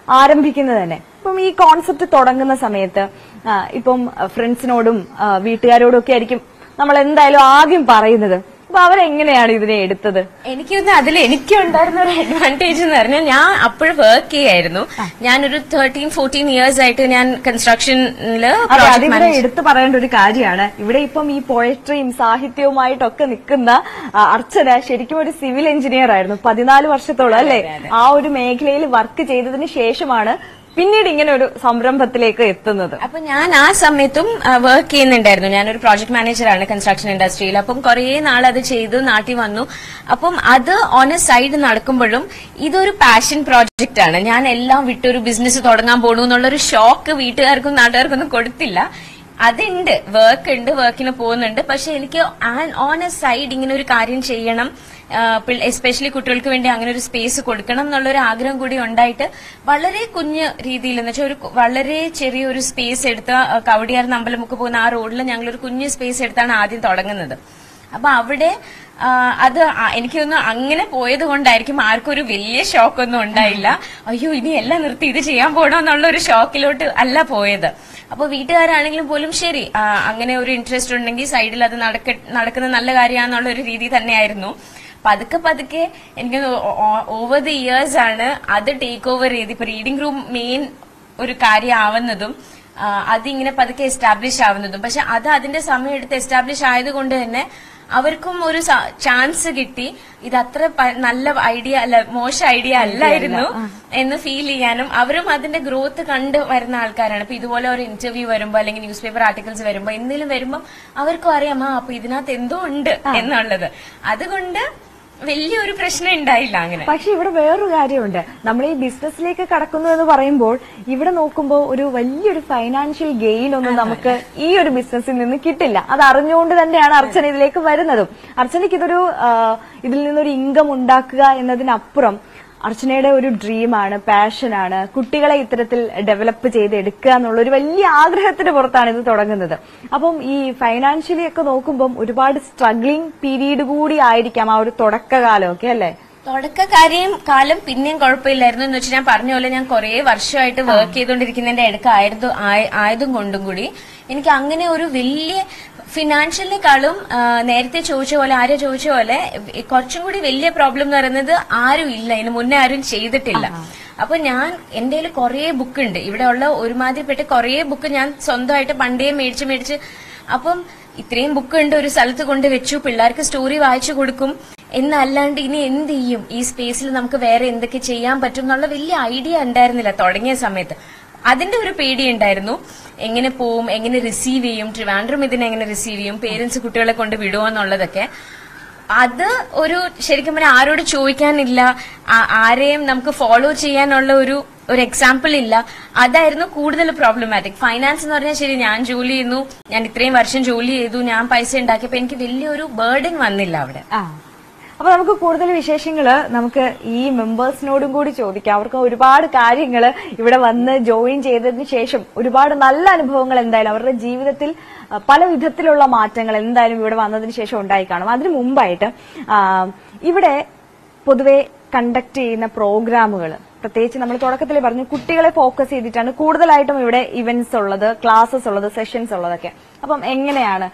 ആരംഭിക്കുന്നത് തന്നെ ഇപ്പം ഈ കോൺസെപ്റ്റ് തുടങ്ങുന്ന സമയത്ത് ആ, ഇപ്പം ഫ്രണ്ട്സിനോടും ആ, വീട്ടുകാരോടും ഒക്കെ ആയിരിക്കും നമ്മൾ എന്തായാലും ആദ്യം പറയുന്നത് അപ്പൊ അവരെങ്ങനെയാണ് ഇതിനെ എടുത്തത് എനിക്ക് തോന്നുന്നു അതിൽ എനിക്ക് ഉണ്ടായിരുന്ന ഒരു അഡ്വാൻറ്റേജ് എന്ന് പറഞ്ഞാൽ ഞാൻ അപ്പോഴും വർക്ക് ചെയ്യായിരുന്നു ഞാനൊരു തേർട്ടീൻ ഫോർട്ടീൻ ഇയേഴ്സ് ആയിട്ട് ഞാൻ കൺസ്ട്രക്ഷനിൽ അതെ അതിവിടെ എടുത്തു പറയേണ്ട ഒരു കാര്യമാണ് ഇവിടെ ഇപ്പം ഈ പോയട്രിയും സാഹിത്യവുമായിട്ടൊക്കെ നിൽക്കുന്ന ആ, അർച്ചന ശരിക്കും ഒരു സിവിൽ എഞ്ചിനീയർ ആയിരുന്നു പതിനാല് വർഷത്തോളം അല്ലെ ആ ഒരു മേഖലയിൽ വർക്ക് ചെയ്തതിന് ശേഷമാണ് പിന്നീട് ഇങ്ങനെ ഒരു സംരംഭത്തിലേക്ക് എത്തുന്നത് അപ്പൊ ഞാൻ ആ സമയത്തും വർക്ക് ചെയ്യുന്നുണ്ടായിരുന്നു ഞാനൊരു പ്രോജക്ട് മാനേജറാണ് കൺസ്ട്രക്ഷൻ ഇൻഡസ്ട്രിയിൽ അപ്പം കുറേ നാൾ അത് ചെയ്തു നാട്ടിൽ വന്നു അപ്പം അത് ഓൺ എ സൈഡ് നടക്കുമ്പോഴും ഇതൊരു പാഷൻ പ്രോജക്റ്റ് ആണ് ഞാൻ എല്ലാം വിട്ടൊരു ബിസിനസ് തുടങ്ങാൻ പോണു എന്നുള്ളൊരു ഷോക്ക് വീട്ടുകാർക്കും നാട്ടുകാർക്കും ഒന്നും കൊടുത്തില്ല അതുണ്ട് വർക്ക് ഉണ്ട് വർക്കിന് പോകുന്നുണ്ട് പക്ഷെ എനിക്ക് ഓൺ എ സൈഡ് ഇങ്ങനെ ഒരു കാര്യം ചെയ്യണം എസ്പെഷ്യലി കുട്ടികൾക്ക് വേണ്ടി അങ്ങനെ ഒരു സ്പേസ് കൊടുക്കണം എന്നുള്ളൊരു ആഗ്രഹം കൂടി ഉണ്ടായിട്ട് വളരെ കുഞ്ഞ് രീതിയിൽ എന്ന് വെച്ചാൽ ഒരു കു- വളരെ ചെറിയൊരു സ്പേസ് എടുത്ത് ആ, കവടിയാർ നമ്പലമുക്ക് പോകുന്ന ആ റോഡിൽ ഞങ്ങൾ ഒരു കുഞ്ഞ് സ്പേസ് എടുത്താണ് ആദ്യം തുടങ്ങുന്നത് അപ്പൊ അവിടെ ആ, അത് ആ- എനിക്ക് തോന്നുന്നു അങ്ങനെ പോയത് കൊണ്ടായിരിക്കും ആർക്കും ഒരു വലിയ ഷോക്കൊന്നും ഉണ്ടായില്ല അയ്യോ ഇനി എല്ലാം നിർത്തി ഇത് ചെയ്യാൻ പോകണം എന്നുള്ള ഒരു ഷോക്കിലോട്ട് അല്ല പോയത് അപ്പൊ വീട്ടുകാരാണെങ്കിലും പോലും ശരി ആ, അങ്ങനെ ഒരു ഇൻട്രസ്റ്റ് ഉണ്ടെങ്കിൽ സൈഡിൽ അത് നടക്ക നടക്കുന്ന നല്ല കാര്യമാണെന്നുള്ള ഒരു രീതി തന്നെയായിരുന്നു പതുക്കെ പതുക്കെ എനിക്ക് ഓവർ ദി ഇയേഴ്സ് ആണ് അത് ടേക്ക് ഓവർ ചെയ്ത് ഇപ്പൊ റീഡിംഗ് റൂം മെയിൻ ഒരു കാര്യമാവുന്നതും ആ, അതിങ്ങനെ പതുക്കെ എസ്റ്റാബ്ലിഷ് ആവുന്നതും പക്ഷെ അത് അതിന്റെ സമയം എടുത്ത് എസ്റ്റാബ്ലിഷ് ആയതുകൊണ്ട് തന്നെ അവർക്കും ഒരു ചാൻസ് കിട്ടി ഇത് അത്ര പ- നല്ല ഐഡിയ അല്ല മോശം ഐഡിയ അല്ലായിരുന്നു എന്ന് ഫീൽ ചെയ്യാനും അവരും അതിന്റെ ഗ്രോത്ത് കണ്ട് വരുന്ന ആൾക്കാരാണ് ഇപ്പൊ ഇതുപോലെ ഒരു ഇന്റർവ്യൂ വരുമ്പോ അല്ലെങ്കിൽ ന്യൂസ് പേപ്പർ ആർട്ടിക്കിൾസ് വരുമ്പോ എന്തെങ്കിലും വരുമ്പോ അവർക്കും അറിയാം ആ അപ്പൊ ഇതിനകത്ത് എന്തോ ഉണ്ട് എന്നുള്ളത് അതുകൊണ്ട് വലിയൊരു പ്രശ്നം ഉണ്ടായില്ല അങ്ങനെ പക്ഷെ ഇവിടെ വേറൊരു കാര്യമുണ്ട് നമ്മൾ ഈ ബിസിനസ്സിലേക്ക് കടക്കുന്നു എന്ന് പറയുമ്പോൾ ഇവിടെ നോക്കുമ്പോൾ ഒരു വലിയൊരു ഫൈനാൻഷ്യൽ ഗെയിൻ ഒന്നും നമുക്ക് ഈ ഒരു ബിസിനസ്സിൽ നിന്ന് കിട്ടില്ല അത് അറിഞ്ഞുകൊണ്ട് തന്നെയാണ് അർച്ചന ഇതിലേക്ക് വരുന്നതും അർച്ചനയ്ക്ക് ഇതൊരു ആ, ഇതിൽ നിന്നൊരു ഇൻകം ഉണ്ടാക്കുക എന്നതിനപ്പുറം അർച്ചനയുടെ ഒരു ഡ്രീമാണ് പാഷനാണ് കുട്ടികളെ ഇത്തരത്തിൽ ഡെവലപ്പ് ചെയ്ത് എടുക്കുക എന്നുള്ള ഒരു വലിയ ആഗ്രഹത്തിന് പുറത്താണ് ഇത് തുടങ്ങുന്നത് അപ്പം ഈ ഫൈനാൻഷ്യലി ഒക്കെ നോക്കുമ്പം ഒരുപാട് സ്ട്രഗ്ലിംഗ് പീരീഡ് കൂടി ആയിരിക്കാം ആ ഒരു തുടക്കകാലമൊക്കെ അല്ലേ തുടക്കക്കാരെയും കാലം പിന്നെയും കുഴപ്പമില്ലായിരുന്നു എന്ന് വെച്ചാൽ ഞാൻ പറഞ്ഞ പോലെ ഞാൻ കുറെ വർഷമായിട്ട് വർക്ക് ചെയ്തുകൊണ്ടിരിക്കുന്നതിന്റെ ഇടയ്ക്ക് ആയത് ആയ- ആയതും കൊണ്ടും കൂടി എനിക്ക് അങ്ങനെ ഒരു വലിയ ഫിനാൻഷ്യലിനെക്കാളും ആ, നേരത്തെ ചോദിച്ച പോലെ ആരോ ചോദിച്ച പോലെ ഏ, കുറച്ചും കൂടി വലിയ പ്രോബ്ലം എന്ന് പറയുന്നത് ആരും ഇല്ല ഇതിന് മുന്നേ ആരും ചെയ്തിട്ടില്ല അപ്പൊ ഞാൻ എന്റെ കയ്യിൽ കുറേ ബുക്ക് ഉണ്ട് ഇവിടെ ഉള്ള ഒരുമാതിരിപ്പെട്ട കുറേ ബുക്ക് ഞാൻ സ്വന്തമായിട്ട് പണ്ടേ മേടിച്ച് മേടിച്ച് അപ്പം ഇത്രയും ബുക്ക് ഉണ്ട് ഒരു സ്ഥലത്ത് കൊണ്ട് വെച്ചു പിള്ളേർക്ക് സ്റ്റോറി വായിച്ചു കൊടുക്കും എന്നല്ലാണ്ട് ഇനി എന്ത് ചെയ്യും ഈ സ്പേസിൽ നമുക്ക് വേറെ എന്തൊക്കെ ചെയ്യാൻ പറ്റും എന്നുള്ള വലിയ ഐഡിയ ഉണ്ടായിരുന്നില്ല തുടങ്ങിയ സമയത്ത് അതിന്റെ ഒരു പേടി ഉണ്ടായിരുന്നു എങ്ങനെ പോവും എങ്ങനെ റിസീവ് ചെയ്യും ട്രിവാൻഡ്രം ഇതിനെ എങ്ങനെ റിസീവ് ചെയ്യും പേരൻസ് കുട്ടികളെ കൊണ്ട് വിടുമോ എന്നുള്ളതൊക്കെ അത് ഒരു ശരിക്കും പറഞ്ഞാൽ ആരോട് ചോദിക്കാനില്ല ആ- ആരെയും നമുക്ക് ഫോളോ ചെയ്യാനുള്ള ഒരു ഒരു എക്സാമ്പിൾ ഇല്ല അതായിരുന്നു കൂടുതൽ പ്രോബ്ലമാറ്റിക് ഫൈനാൻസ് എന്ന് പറഞ്ഞാൽ ശരി ഞാൻ ജോലി ചെയ്യുന്നു ഞാൻ ഇത്രയും വർഷം ജോലി ചെയ്തു ഞാൻ പൈസ ഉണ്ടാക്കിയപ്പോ എനിക്ക് വലിയൊരു ബേർഡൻ വന്നില്ല അവിടെ ആ അപ്പൊ നമുക്ക് കൂടുതൽ വിശേഷങ്ങള് നമുക്ക് ഈ മെമ്പേഴ്സിനോടും കൂടി ചോദിക്കാം അവർക്ക് ഒരുപാട് കാര്യങ്ങൾ ഇവിടെ വന്ന് ജോയിൻ ചെയ്തതിന് ശേഷം ഒരുപാട് നല്ല അനുഭവങ്ങൾ എന്തായാലും അവരുടെ ജീവിതത്തിൽ ആ, പല വിധത്തിലുള്ള മാറ്റങ്ങൾ എന്തായാലും ഇവിടെ വന്നതിന് ശേഷം ഉണ്ടായി കാണും അതിനു മുമ്പായിട്ട് ആ, ഇവിടെ പൊതുവെ കണ്ടക്ട് ചെയ്യുന്ന പ്രോഗ്രാമുകൾ പ്രത്യേകിച്ച് നമ്മൾ തുടക്കത്തിൽ പറഞ്ഞു കുട്ടികളെ ഫോക്കസ് ചെയ്തിട്ടാണ് കൂടുതലായിട്ടും ഇവിടെ ഇവന്റ്സ് ഉള്ളത് ക്ലാസ്സസ് ഉള്ളത് സെഷൻസ് ഉള്ളതൊക്കെ അപ്പം എങ്ങനെയാണ്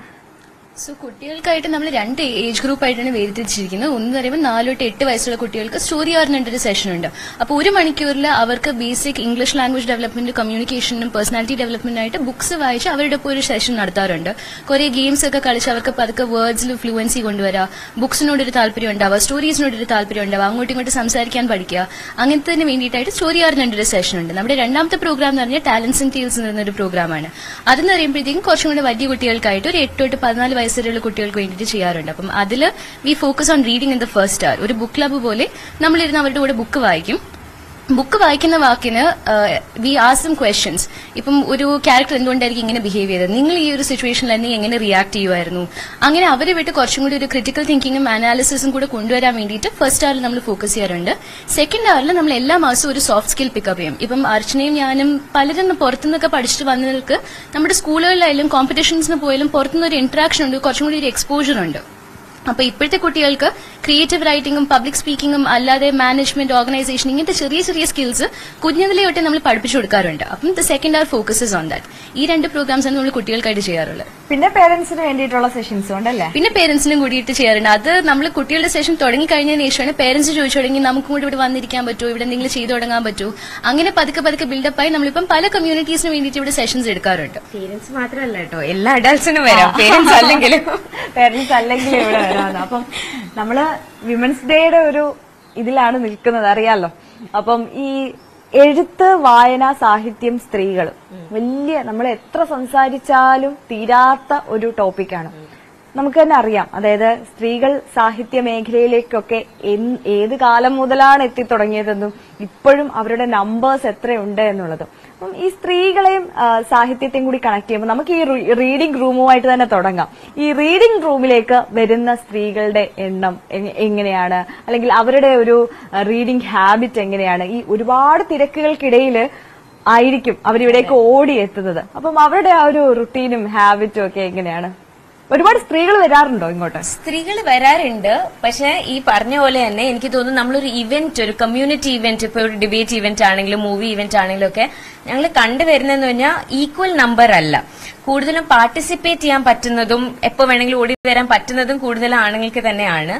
സോ കുട്ടികൾക്കായിട്ട് നമ്മൾ രണ്ട് ഏജ് ഗ്രൂപ്പ് ആയിട്ടാണ് വേർതിരിച്ചിരിക്കുന്നത് ഒന്ന് പറയുമ്പോൾ നാല് തൊട്ട് എട്ട് വയസ്സുള്ള കുട്ടികൾക്ക് സ്റ്റോറി ആറിനുണ്ട് ഒരു സെഷൻ ഉണ്ട് അപ്പോൾ ഒരു മണിക്കൂറിൽ അവർക്ക് ബേസിക് ഇംഗ്ലീഷ് ലാംഗ്വേജ് ഡെവലപ്മെന്റ് കമ്മ്യൂണിക്കേഷനും പേഴ്സണാലിറ്റി ഡെവലപ്മെന്റായിട്ട് ബുക്സ് വായിച്ച് അവരുടെ ഇപ്പോൾ ഒരു സെഷൻ നടത്താറുണ്ട് കുറെ ഗെയിംസ് ഒക്കെ കളിച്ച് അവർക്ക് പതുക്കെ വേർഡ്സിൽ ഫ്ലുവൻസി കൊണ്ടുവരാം ബുക്സിനോട് ഒരു താല്പര്യം ഉണ്ടാവുക സ്റ്റോറീസിനോട് ഒരു താല്പര്യം ഉണ്ടാവുക അങ്ങോട്ടും ഇങ്ങോട്ടും സംസാരിക്കാൻ പഠിക്കുക അങ്ങനത്തെ വേണ്ടിയിട്ടായിട്ട് സ്റ്റോറി ആറിനുണ്ട് ഒരു സെഷൻ ഉണ്ട് നമ്മുടെ രണ്ടാമത്തെ പ്രോഗ്രാം എന്ന് പറഞ്ഞാൽ ടാലൻസ് ആൻഡ് ടീൽസ് എന്ന് പറയുന്ന ഒരു പ്രോഗ്രാമാണ് അതെന്ന് പറയുമ്പോഴത്തേക്കും കുറച്ചും കൂടെ വലിയ കുട്ടികൾക്കായിട്ട് ഒരു എട്ട് തൊട്ട് പതിനാല് വയസ്സുള്ള കുട്ടികൾക്ക് വേണ്ടിയിട്ട് ചെയ്യാറുണ്ട് അപ്പം അതിൽ we focus on reading in the first our ഒരു ബുക്ക് ക്ലബ്ബ് പോലെ നമ്മളിരുന്ന് അവരുടെ കൂടെ ബുക്ക് വായിക്കും ബുക്ക് വായിക്കുന്ന വാക്കിന് വി ആസം ക്വസ്റ്റ്യൻസ് ഇപ്പം ഒരു ക്യാരക്ടർ എന്തുകൊണ്ടായിരിക്കും ഇങ്ങനെ ബിഹേവ് ചെയ്തത് നിങ്ങൾ ഈ ഒരു സിറ്റുവേഷനിൽ എങ്ങനെ റിയാക്ട് ചെയ്യുമായിരുന്നു അങ്ങനെ അവരെ വിട്ട് കുറച്ചും കൂടി ഒരു ക്രിട്ടിക്കൽ തിങ്കിങ്ങും അനാലിസിസും കൂടെ കൊണ്ടുവരാൻ വേണ്ടിയിട്ട് ഫസ്റ്റ് ആറിൽ നമ്മൾ ഫോക്കസ് ചെയ്യാറുണ്ട് സെക്കൻഡ് ആറിൽ നമ്മൾ എല്ലാ മാസവും ഒരു സോഫ്റ്റ് സ്കിൽ പിക്കപ്പ് ചെയ്യും ഇപ്പം അർച്ചനയും ഞാനും പലരും പുറത്തുനിന്നൊക്കെ പഠിച്ചിട്ട് വന്നവർക്ക് നമ്മുടെ സ്കൂളുകളിലായാലും കോമ്പറ്റീഷൻസിന് പോയാലും പുറത്തുനിന്ന് ഒരു ഇന്ററാക്ഷൻ ഉണ്ട് കുറച്ചും കൂടി ഒരു എക്സ്പോജർ ഉണ്ട് അപ്പൊ ഇപ്പോഴത്തെ കുട്ടികൾക്ക് ക്രിയേറ്റീവ് റൈറ്റിംഗും പബ്ലിക് സ്പീക്കിംഗും അല്ലാതെ മാനേജ്മെന്റ് ഓർഗനൈസേഷൻ ഇങ്ങനത്തെ ചെറിയ ചെറിയ സ്കിൽസ് കുഞ്ഞതിലെ തൊട്ട് നമ്മൾ പഠിപ്പിച്ചു കൊടുക്കാറുണ്ട് അപ്പം ദ സെക്കൻഡ് അവർ ഫോക്കസസ് ഓൺ ദാറ്റ് ഈ രണ്ട് പ്രോഗ്രാംസ് ആണ് നമ്മൾ കുട്ടികൾക്കായിട്ട് ചെയ്യാറുള്ളത് പിന്നെ പേരൻസിന് വേണ്ടിയിട്ടുള്ള സെഷൻസും ഉണ്ടല്ലേ പിന്നെ പേരൻസിനും കൂടിയിട്ട് ചെയ്യാറുണ്ട് അത് നമ്മൾ കുട്ടികളുടെ സെഷൻ തുടങ്ങി കഴിഞ്ഞതിന് ശേഷമാണ് പേരൻസ് ചോദിച്ചു തുടങ്ങി നമുക്കും കൂടി ഇവിടെ വന്നിരിക്കാൻ പറ്റുമോ ഇവിടെ എന്തെങ്കിലും ചെയ്തു തുടങ്ങാൻ പറ്റുമോ അങ്ങനെ പതുക്കെ പതുക്കെ ബിൽഡപ്പ് ആയി നമ്മളിപ്പം പല കമ്മ്യൂണിറ്റീസിന് വേണ്ടിയിട്ട് ഇവിടെ സെഷൻസ് എടുക്കാറുണ്ട് പേരൻസ് മാത്രമല്ല കേട്ടോ എല്ലാ അഡൾട്ട്സിനും വരാം പേരൻസ് അല്ലെങ്കിലും പേരൻസ് അല്ലെങ്കിൽ ഇവിടെ വരാണ് അപ്പം നമ്മള് വിമൻസ് ഡേയുടെ ഒരു ഇതിലാണ് നിൽക്കുന്നത് അറിയാലോ അപ്പം ഈ എഴുത്ത് വായന സാഹിത്യം സ്ത്രീകൾ വലിയ നമ്മൾ എത്ര സംസാരിച്ചാലും തീരാത്ത ഒരു ടോപ്പിക്കാണ് നമുക്ക് തന്നെ അറിയാം അതായത് സ്ത്രീകൾ സാഹിത്യ മേഖലയിലേക്കൊക്കെ എൻ- ഏത് കാലം മുതലാണ് എത്തിത്തുടങ്ങിയതെന്നും ഇപ്പോഴും അവരുടെ നമ്പേഴ്സ് എത്രയുണ്ട് എന്നുള്ളതും അപ്പം ഈ സ്ത്രീകളെയും ആ, സാഹിത്യത്തെയും കൂടി കണക്ട് ചെയ്യുമ്പോൾ നമുക്ക് ഈ റീഡിംഗ് റൂമുമായിട്ട് തന്നെ തുടങ്ങാം ഈ റീഡിംഗ് റൂമിലേക്ക് വരുന്ന സ്ത്രീകളുടെ എണ്ണം എങ്- എങ്ങനെയാണ് അല്ലെങ്കിൽ അവരുടെ ഒരു റീഡിംഗ് ഹാബിറ്റ് എങ്ങനെയാണ് ഈ ഒരുപാട് തിരക്കുകൾക്കിടയിൽ ആയിരിക്കും അവരിവിടേക്ക് ഓടിയെത്തുന്നത് അപ്പം അവരുടെ ആ ഒരു റുട്ടീനും ഹാബിറ്റും ഒക്കെ എങ്ങനെയാണ് ഒരുപാട് സ്ത്രീകൾ വരാറുണ്ടോ ഇങ്ങോട്ട് സ്ത്രീകൾ വരാറുണ്ട് പക്ഷെ ഈ പറഞ്ഞ പോലെ തന്നെ എനിക്ക് തോന്നുന്നു നമ്മളൊരു ഇവന്റ് ഒരു കമ്മ്യൂണിറ്റി ഇവന്റ് ഇപ്പൊ ഒരു ഡിബേറ്റ് ഇവന്റ് ആണെങ്കിലും മൂവി ഇവന്റ് ആണെങ്കിലും ഒക്കെ ഞങ്ങൾ കണ്ടുവരുന്നതെന്ന് പറഞ്ഞാൽ ഈക്വൽ നമ്പർ അല്ല കൂടുതലും പാർട്ടിസിപ്പേറ്റ് ചെയ്യാൻ പറ്റുന്നതും എപ്പോ വേണമെങ്കിലും ഓടി വരാൻ പറ്റുന്നതും കൂടുതൽ ആണുങ്ങൾക്ക് തന്നെയാണ്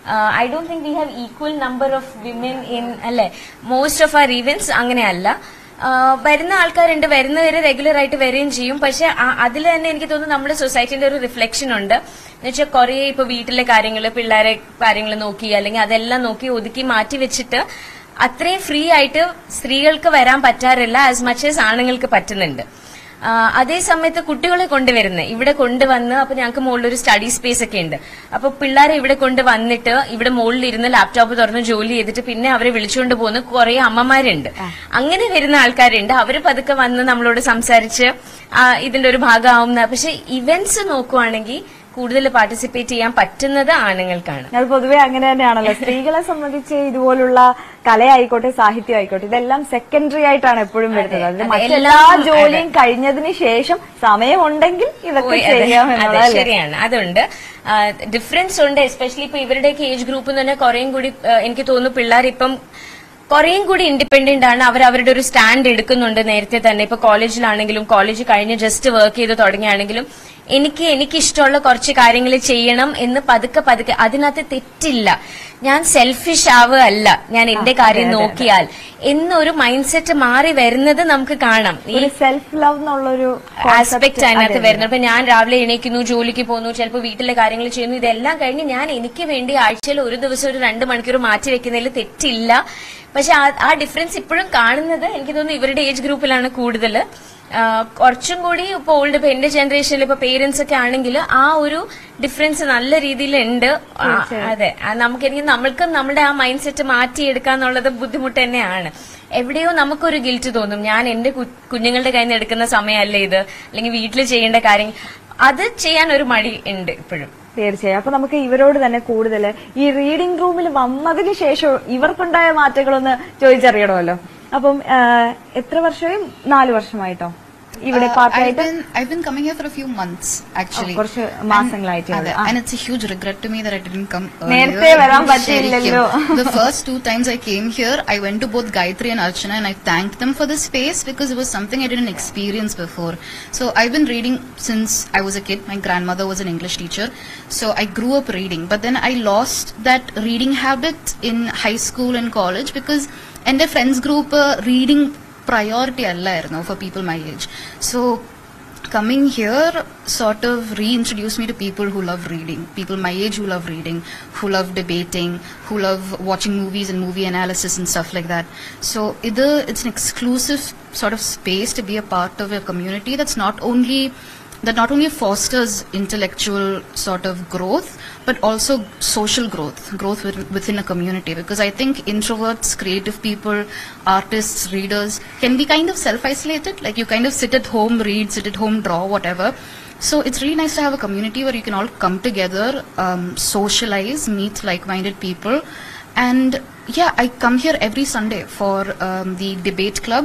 I don't think we have equal number of women in അല്ലെ മോസ്റ്റ് ഓഫ് ആർ ഇവന്റ്സ് അങ്ങനെയല്ല ആ, വരുന്ന ആൾക്കാരുണ്ട് വരുന്നവര് റെഗുലർ ആയിട്ട് വരികയും ചെയ്യും പക്ഷെ അതിൽ തന്നെ എനിക്ക് തോന്നുന്നു നമ്മുടെ സൊസൈറ്റിന്റെ ഒരു റിഫ്ലക്ഷൻ ഉണ്ട് എന്ന് വെച്ചാൽ കുറെ ഇപ്പൊ വീട്ടിലെ കാര്യങ്ങൾ പിള്ളേരെ കാര്യങ്ങൾ നോക്കി അല്ലെങ്കിൽ അതെല്ലാം നോക്കി ഒതുക്കി മാറ്റി വെച്ചിട്ട് അത്രയും ഫ്രീ ആയിട്ട് സ്ത്രീകൾക്ക് വരാൻ പറ്റാറില്ല ആസ് മച്ച് ആസ് ആണുങ്ങൾക്ക് പറ്റുന്നുണ്ട് ആ, അതേ സമയത്ത് കുട്ടികളെ കൊണ്ടുവരുന്നത് ഇവിടെ കൊണ്ടുവന്ന് അപ്പൊ ഞങ്ങൾക്ക് മുകളിൽ ഒരു സ്റ്റഡി സ്പേസ് ഒക്കെ ഉണ്ട് അപ്പൊ പിള്ളേരെ ഇവിടെ കൊണ്ടുവന്നിട്ട് ഇവിടെ മുകളിൽ ഇരുന്ന് ലാപ്ടോപ്പ് തുറന്ന് ജോലി ചെയ്തിട്ട് പിന്നെ അവരെ വിളിച്ചുകൊണ്ട് പോകുന്ന കുറെ അമ്മമാരുണ്ട് അങ്ങനെ വരുന്ന ആൾക്കാരുണ്ട് അവര് പതുക്കെ വന്ന് നമ്മളോട് സംസാരിച്ച് ആ, ഇതിന്റെ ഒരു ഭാഗമാവുന്ന പക്ഷെ ഇവന്റ്സ് നോക്കുവാണെങ്കിൽ കൂടുതൽ പാർട്ടിസിപ്പേറ്റ് ചെയ്യാൻ പറ്റുന്നത് ആണുങ്ങൾക്കാണ് അത് പൊതുവെ അങ്ങനെ തന്നെയാണല്ലോ സ്ത്രീകളെ സംബന്ധിച്ച് ഇതുപോലുള്ള കലയായിക്കോട്ടെ സാഹിത്യം ആയിക്കോട്ടെ ഇതെല്ലാം സെക്കൻഡറി ആയിട്ടാണ് എപ്പോഴും വരുന്നത് അതിന് മറ്റെല്ലാ എല്ലാം ജോലിയും കഴിഞ്ഞതിന് ശേഷം സമയമുണ്ടെങ്കിൽ ഇതൊക്കെ പോയി, അതെ, അതെ, ചെയ്യാമെന്നുള്ളതല്ലേ ശരിയാണ് അതുണ്ട് ഡിഫറൻസ് ഉണ്ട് എസ്പെഷ്യലി ഇപ്പൊ ഇവരുടെയൊക്കെ ഏജ് ഗ്രൂപ്പ് എന്ന് പറഞ്ഞാൽ കുറേയും കൂടി ആ, എനിക്ക് തോന്നുന്നു പിള്ളേർ ഇപ്പം കുറേയും കൂടി ഇൻഡിപെൻഡന്റ് ആണ് അവർ അവരുടെ ഒരു സ്റ്റാൻഡ് എടുക്കുന്നുണ്ട് നേരത്തെ തന്നെ ഇപ്പൊ കോളേജിലാണെങ്കിലും കോളേജ് കഴിഞ്ഞ് ജസ്റ്റ് വർക്ക് ചെയ്ത് തുടങ്ങിയാണെങ്കിലും എനിക്ക് എനിക്ക് ഇഷ്ടമുള്ള കുറച്ച് കാര്യങ്ങൾ ചെയ്യണം എന്ന് പതുക്കെ പതുക്കെ അതിനകത്ത് തെറ്റില്ല ഞാൻ സെൽഫിഷ് ആവുകയല്ല ഞാൻ എന്റെ കാര്യം നോക്കിയാൽ എന്നൊരു മൈൻഡ് സെറ്റ് മാറി വരുന്നത് നമുക്ക് കാണാം ഈ ഒരു സെൽഫ് ലവ് എന്നുള്ളൊരു ആസ്പെക്ട് അതിനകത്ത് വരുന്നത് ഇപ്പൊ ഞാൻ രാവിലെ എണീക്കുന്നു ജോലിക്ക് പോകുന്നു ചിലപ്പോൾ വീട്ടിലെ കാര്യങ്ങൾ ചെയ്യുന്നു ഇതെല്ലാം കഴിഞ്ഞ് ഞാൻ എനിക്ക് വേണ്ടി ആഴ്ചയിൽ ഒരു ദിവസം ഒരു രണ്ട് മണിക്കൂർ മാറ്റി വെക്കുന്നതിൽ തെറ്റില്ല പക്ഷെ ആ- ആ ഡിഫറൻസ് ഇപ്പോഴും കാണുന്നത് എനിക്ക് തോന്നുന്നു ഇവരുടെ ഏജ് ഗ്രൂപ്പിലാണ് കൂടുതൽ കുറച്ചും കൂടി ഇപ്പൊ ഓൾഡ് ഇപ്പൊ എന്റെ ജനറേഷനിൽ ഇപ്പൊ പേരൻസ് ഒക്കെ ആണെങ്കിൽ ആ ഒരു ഡിഫറൻസ് നല്ല രീതിയിൽ ഉണ്ട് ആ, അതെ ആ, നമുക്ക് എനിക്ക് നമ്മൾക്ക് നമ്മുടെ ആ മൈൻഡ് സെറ്റ് മാറ്റിയെടുക്കാന്നുള്ളത് ബുദ്ധിമുട്ട് തന്നെയാണ് എവിടെയോ നമുക്കൊരു ഗിൽറ്റ് തോന്നും ഞാൻ എന്റെ കു- കുഞ്ഞുങ്ങളുടെ കയ്യിൽ നിന്ന് എടുക്കുന്ന സമയമല്ലേ ഇത് അല്ലെങ്കിൽ വീട്ടിൽ ചെയ്യേണ്ട കാര്യങ്ങൾ അത് ചെയ്യാൻ ഒരു മടി ഉണ്ട് ഇപ്പോഴും തീർച്ചയായും അപ്പൊ നമുക്ക് ഇവരോട് തന്നെ കൂടുതൽ ഈ റീഡിംഗ് റൂമിൽ വന്നതിന് ശേഷം ഇവർക്കുണ്ടായ മാറ്റങ്ങളൊന്ന് ചോദിച്ചറിയണമല്ലോ അപ്പം ആ, എത്ര വർഷമായി നാല് വർഷമായിട്ടോ ഇവിടെ Uh, I've പാർട്ടായിട്ട് been I've been coming here for a few months actually. Oh, കുറച്ച് മാസങ്ങളായിട്ടേ And, ഉള്ളൂ. അതെ, ആ. and it's a huge regret to me that I didn't come നേരത്തെ earlier. വരാൻ ശരിക്കും. പറ്റിയില്ലല്ലോ. The first two times I came here, I went to both Gayatri and Archana and I thanked them for the space because it was something I didn't experience before. So I've been reading since I was a kid. My grandmother was an English teacher. So I grew up reading. But then I lost that reading habit in high school and college because എൻ്റെ friends group reading priority അല്ലായിരുന്നു for people my age so coming here sort of reintroduced me to people who love reading, people my age who love reading, who love debating, who love watching movies and movie analysis and stuff like that. So either it's an exclusive sort of space to be a part of a community that's not only that not only fosters intellectual sort of growth but also social growth growth within, within a community because i think introverts creative people artists readers can be kind of self isolated like you kind of sit at home read sit at home draw whatever so it's really nice to have a community where you can all come together um, socialize meet like minded people and yeah, I come here every Sunday for um, the debate club,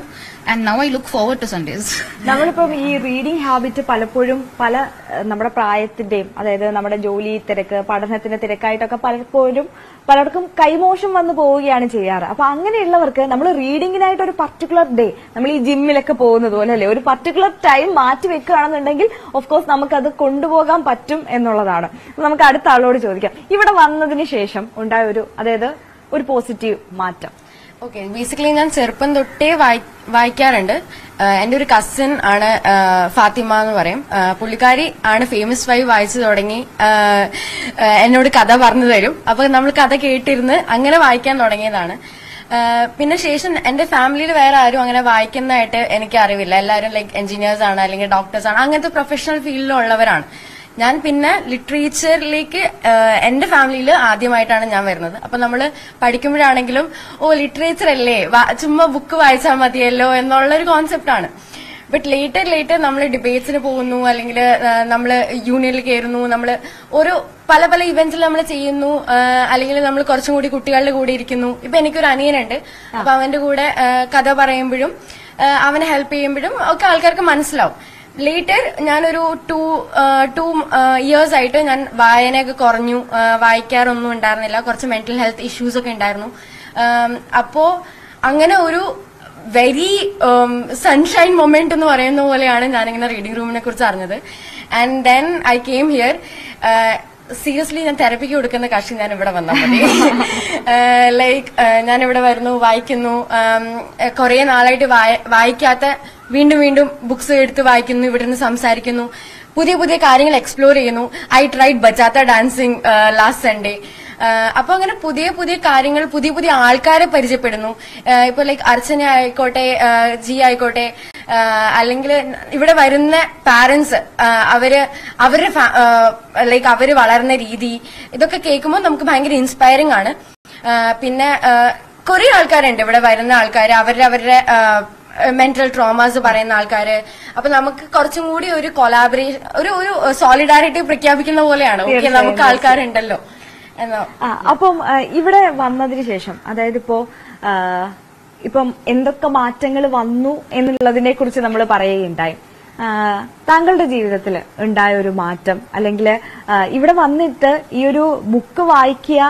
And now I look forward to Sundays. നമ്മളിപ്പം ഈ reading habit പലപ്പോഴും പല ഏഹ്, നമ്മുടെ പ്രായത്തിന്റെയും അതായത് നമ്മുടെ ജോലി തിരക്ക് പഠനത്തിന്റെ തിരക്കായിട്ടൊക്കെ പലപ്പോഴും പലർക്കും കൈമോശം വന്നു പോവുകയാണ് ചെയ്യാറ് അപ്പൊ അങ്ങനെയുള്ളവർക്ക് നമ്മൾ റീഡിങ്ങിനായിട്ട് ഒരു പർട്ടിക്കുലർ ഡേ നമ്മൾ ഈ ജിമ്മിലൊക്കെ പോകുന്നത് പോലെ അല്ലേ ഒരു പർട്ടിക്കുലർ ടൈം മാറ്റി വെക്കുകയാണെന്നുണ്ടെങ്കിൽ ഓഫ് കോഴ്സ് നമുക്കത് കൊണ്ടുപോകാൻ പറ്റും എന്നുള്ളതാണ് അപ്പൊ നമുക്ക് അടുത്ത ആളോട് ചോദിക്കാം ഇവിടെ വന്നതിന് ശേഷം ഉണ്ടായ ഒരു അതായത് ഒരു പോസിറ്റീവ് മാറ്റം ഓക്കെ ബേസിക്കലി ഞാൻ ചെറുപ്പം തൊട്ടേ വായി- വായിക്കാറുണ്ട് ആഹ് എന്റെ ഒരു കസിൻ ആണ് ആഹ് ഫാത്തിമ എന്ന് പറയും ആഹ് പുള്ളിക്കാരി ആണ് ഫേമസ് ഫൈവ് വായിച്ചു തുടങ്ങി ആഹ് ആഹ് എന്നോട് കഥ പറഞ്ഞു തരും അപ്പൊ നമ്മൾ കഥ കേട്ടിരുന്ന് അങ്ങനെ വായിക്കാൻ തുടങ്ങിയതാണ് ആഹ് പിന്നെ ശേഷം എന്റെ ഫാമിലിയിൽ വേറെ ആരും അങ്ങനെ വായിക്കുന്നതായിട്ട് എനിക്ക് അറിവില്ല എല്ലാവരും ലൈക്ക് എഞ്ചിനീയേഴ്സ് ആണ് അല്ലെങ്കിൽ ഡോക്ടേഴ്സ് ആണ് അങ്ങനത്തെ പ്രൊഫഷണൽ ഫീൽഡിലുള്ളവരാണ് ഞാൻ പിന്നെ ലിറ്ററേച്ചറിലേക്ക് എന്റെ ഫാമിലിയിൽ ആദ്യമായിട്ടാണ് ഞാൻ വരുന്നത് അപ്പൊ നമ്മൾ പഠിക്കുമ്പോഴാണെങ്കിലും ഓ ലിറ്ററേച്ചർ അല്ലേ വാ- ചുമ്മാ ബുക്ക് വായിച്ചാൽ മതിയല്ലോ എന്നുള്ളൊരു കോൺസെപ്റ്റ് ആണ് ബട്ട് ലേറ്റർ ലേറ്റർ നമ്മൾ ഡിബേറ്റ്സിന് പോകുന്നു അല്ലെങ്കിൽ നമ്മൾ യൂണിയനിൽ കയറുന്നു നമ്മൾ ഓരോ പല പല ഇവന്റ്സിൽ നമ്മൾ ചെയ്യുന്നു അല്ലെങ്കിൽ നമ്മൾ കുറച്ചും കൂടി കുട്ടികളുടെ കൂടെ ഇരിക്കുന്നു ഇപ്പൊ എനിക്കൊരു അനിയനുണ്ട് അപ്പൊ അവന്റെ കൂടെ ആ, കഥ പറയുമ്പോഴും ആ, അവനെ ഹെൽപ്പ് ചെയ്യുമ്പോഴും ഒക്കെ ആൾക്കാർക്ക് മനസ്സിലാവും ലേറ്റർ ഞാനൊരു ടു ടു ഇയേഴ്സ് ആയിട്ട് ഞാൻ വായനയൊക്കെ കുറഞ്ഞു ആ, വായിക്കാറൊന്നും ഉണ്ടായിരുന്നില്ല കുറച്ച് മെന്റൽ ഹെൽത്ത് ഇഷ്യൂസ് ഒക്കെ ഉണ്ടായിരുന്നു ആം, അപ്പോ അങ്ങനെ ഒരു വെരി സൺഷൈൻ മൊമെന്റ് എന്ന് പറയുന്ന പോലെയാണ് ഞാനിങ്ങനെ റീഡിംഗ് റൂമിനെ കുറിച്ച് അറിഞ്ഞത് and then I came here seriously ഞാൻ തെറപ്പിക്ക് കൊടുക്കുന്ന കക്ഷി ഞാൻ ഇവിടെ വന്നാൽ മതി ലൈക്ക് ഞാൻ ഇവിടെ വരുന്നു വായിക്കുന്നു കുറെ നാളായിട്ട് വായ- വായിക്കാത്ത വീണ്ടും വീണ്ടും ബുക്സ് എടുത്ത് വായിക്കുന്നു ഇവിടെ നിന്ന് സംസാരിക്കുന്നു പുതിയ പുതിയ കാര്യങ്ങൾ എക്സ്പ്ലോർ ചെയ്യുന്നു I tried bachata dancing last Sunday അപ്പൊ അങ്ങനെ പുതിയ പുതിയ കാര്യങ്ങൾ പുതിയ പുതിയ ആൾക്കാരെ പരിചയപ്പെടുന്നു ആഹ് ഇപ്പൊ ലൈക്ക് അർച്ചന ആയിക്കോട്ടെ ആഹ് ജി ആയിക്കോട്ടെ അല്ലെങ്കിൽ ഇവിടെ വരുന്ന പാരന്റ്സ് അവര് അവരുടെ ലൈക്ക് അവര് വളർന്ന രീതി ഇതൊക്കെ കേൾക്കുമ്പോൾ നമുക്ക് ഭയങ്കര ഇൻസ്പയറിംഗ് ആണ് ആഹ് പിന്നെ കുറെ ആൾക്കാരുണ്ട് ഇവിടെ വരുന്ന ആൾക്കാർ അവരുടെ അവരുടെ മെന്റൽ ട്രോമാസ് പറയുന്ന ആൾക്കാര് അപ്പൊ നമുക്ക് കുറച്ചും കൂടി ഒരു കൊലാബറേഷൻ ഒരു ഒരു സോളിഡാരിറ്റി പ്രഖ്യാപിക്കുന്ന പോലെയാണ് ഓക്കെ നമുക്ക് ആൾക്കാരുണ്ടല്ലോ എന്നോ ആ അപ്പം ആ, ഇവിടെ വന്നതിന് ശേഷം അതായത് ഇപ്പോ ആ, ഇപ്പം എന്തൊക്കെ മാറ്റങ്ങൾ വന്നു എന്നുള്ളതിനെ കുറിച്ച് നമ്മൾ പറയുകയുണ്ടായി ആ, താങ്കളുടെ ജീവിതത്തിൽ ഉണ്ടായ ഒരു മാറ്റം അല്ലെങ്കിൽ ഇവിടെ വന്നിട്ട് ഈ ഒരു ബുക്ക് വായിക്കുക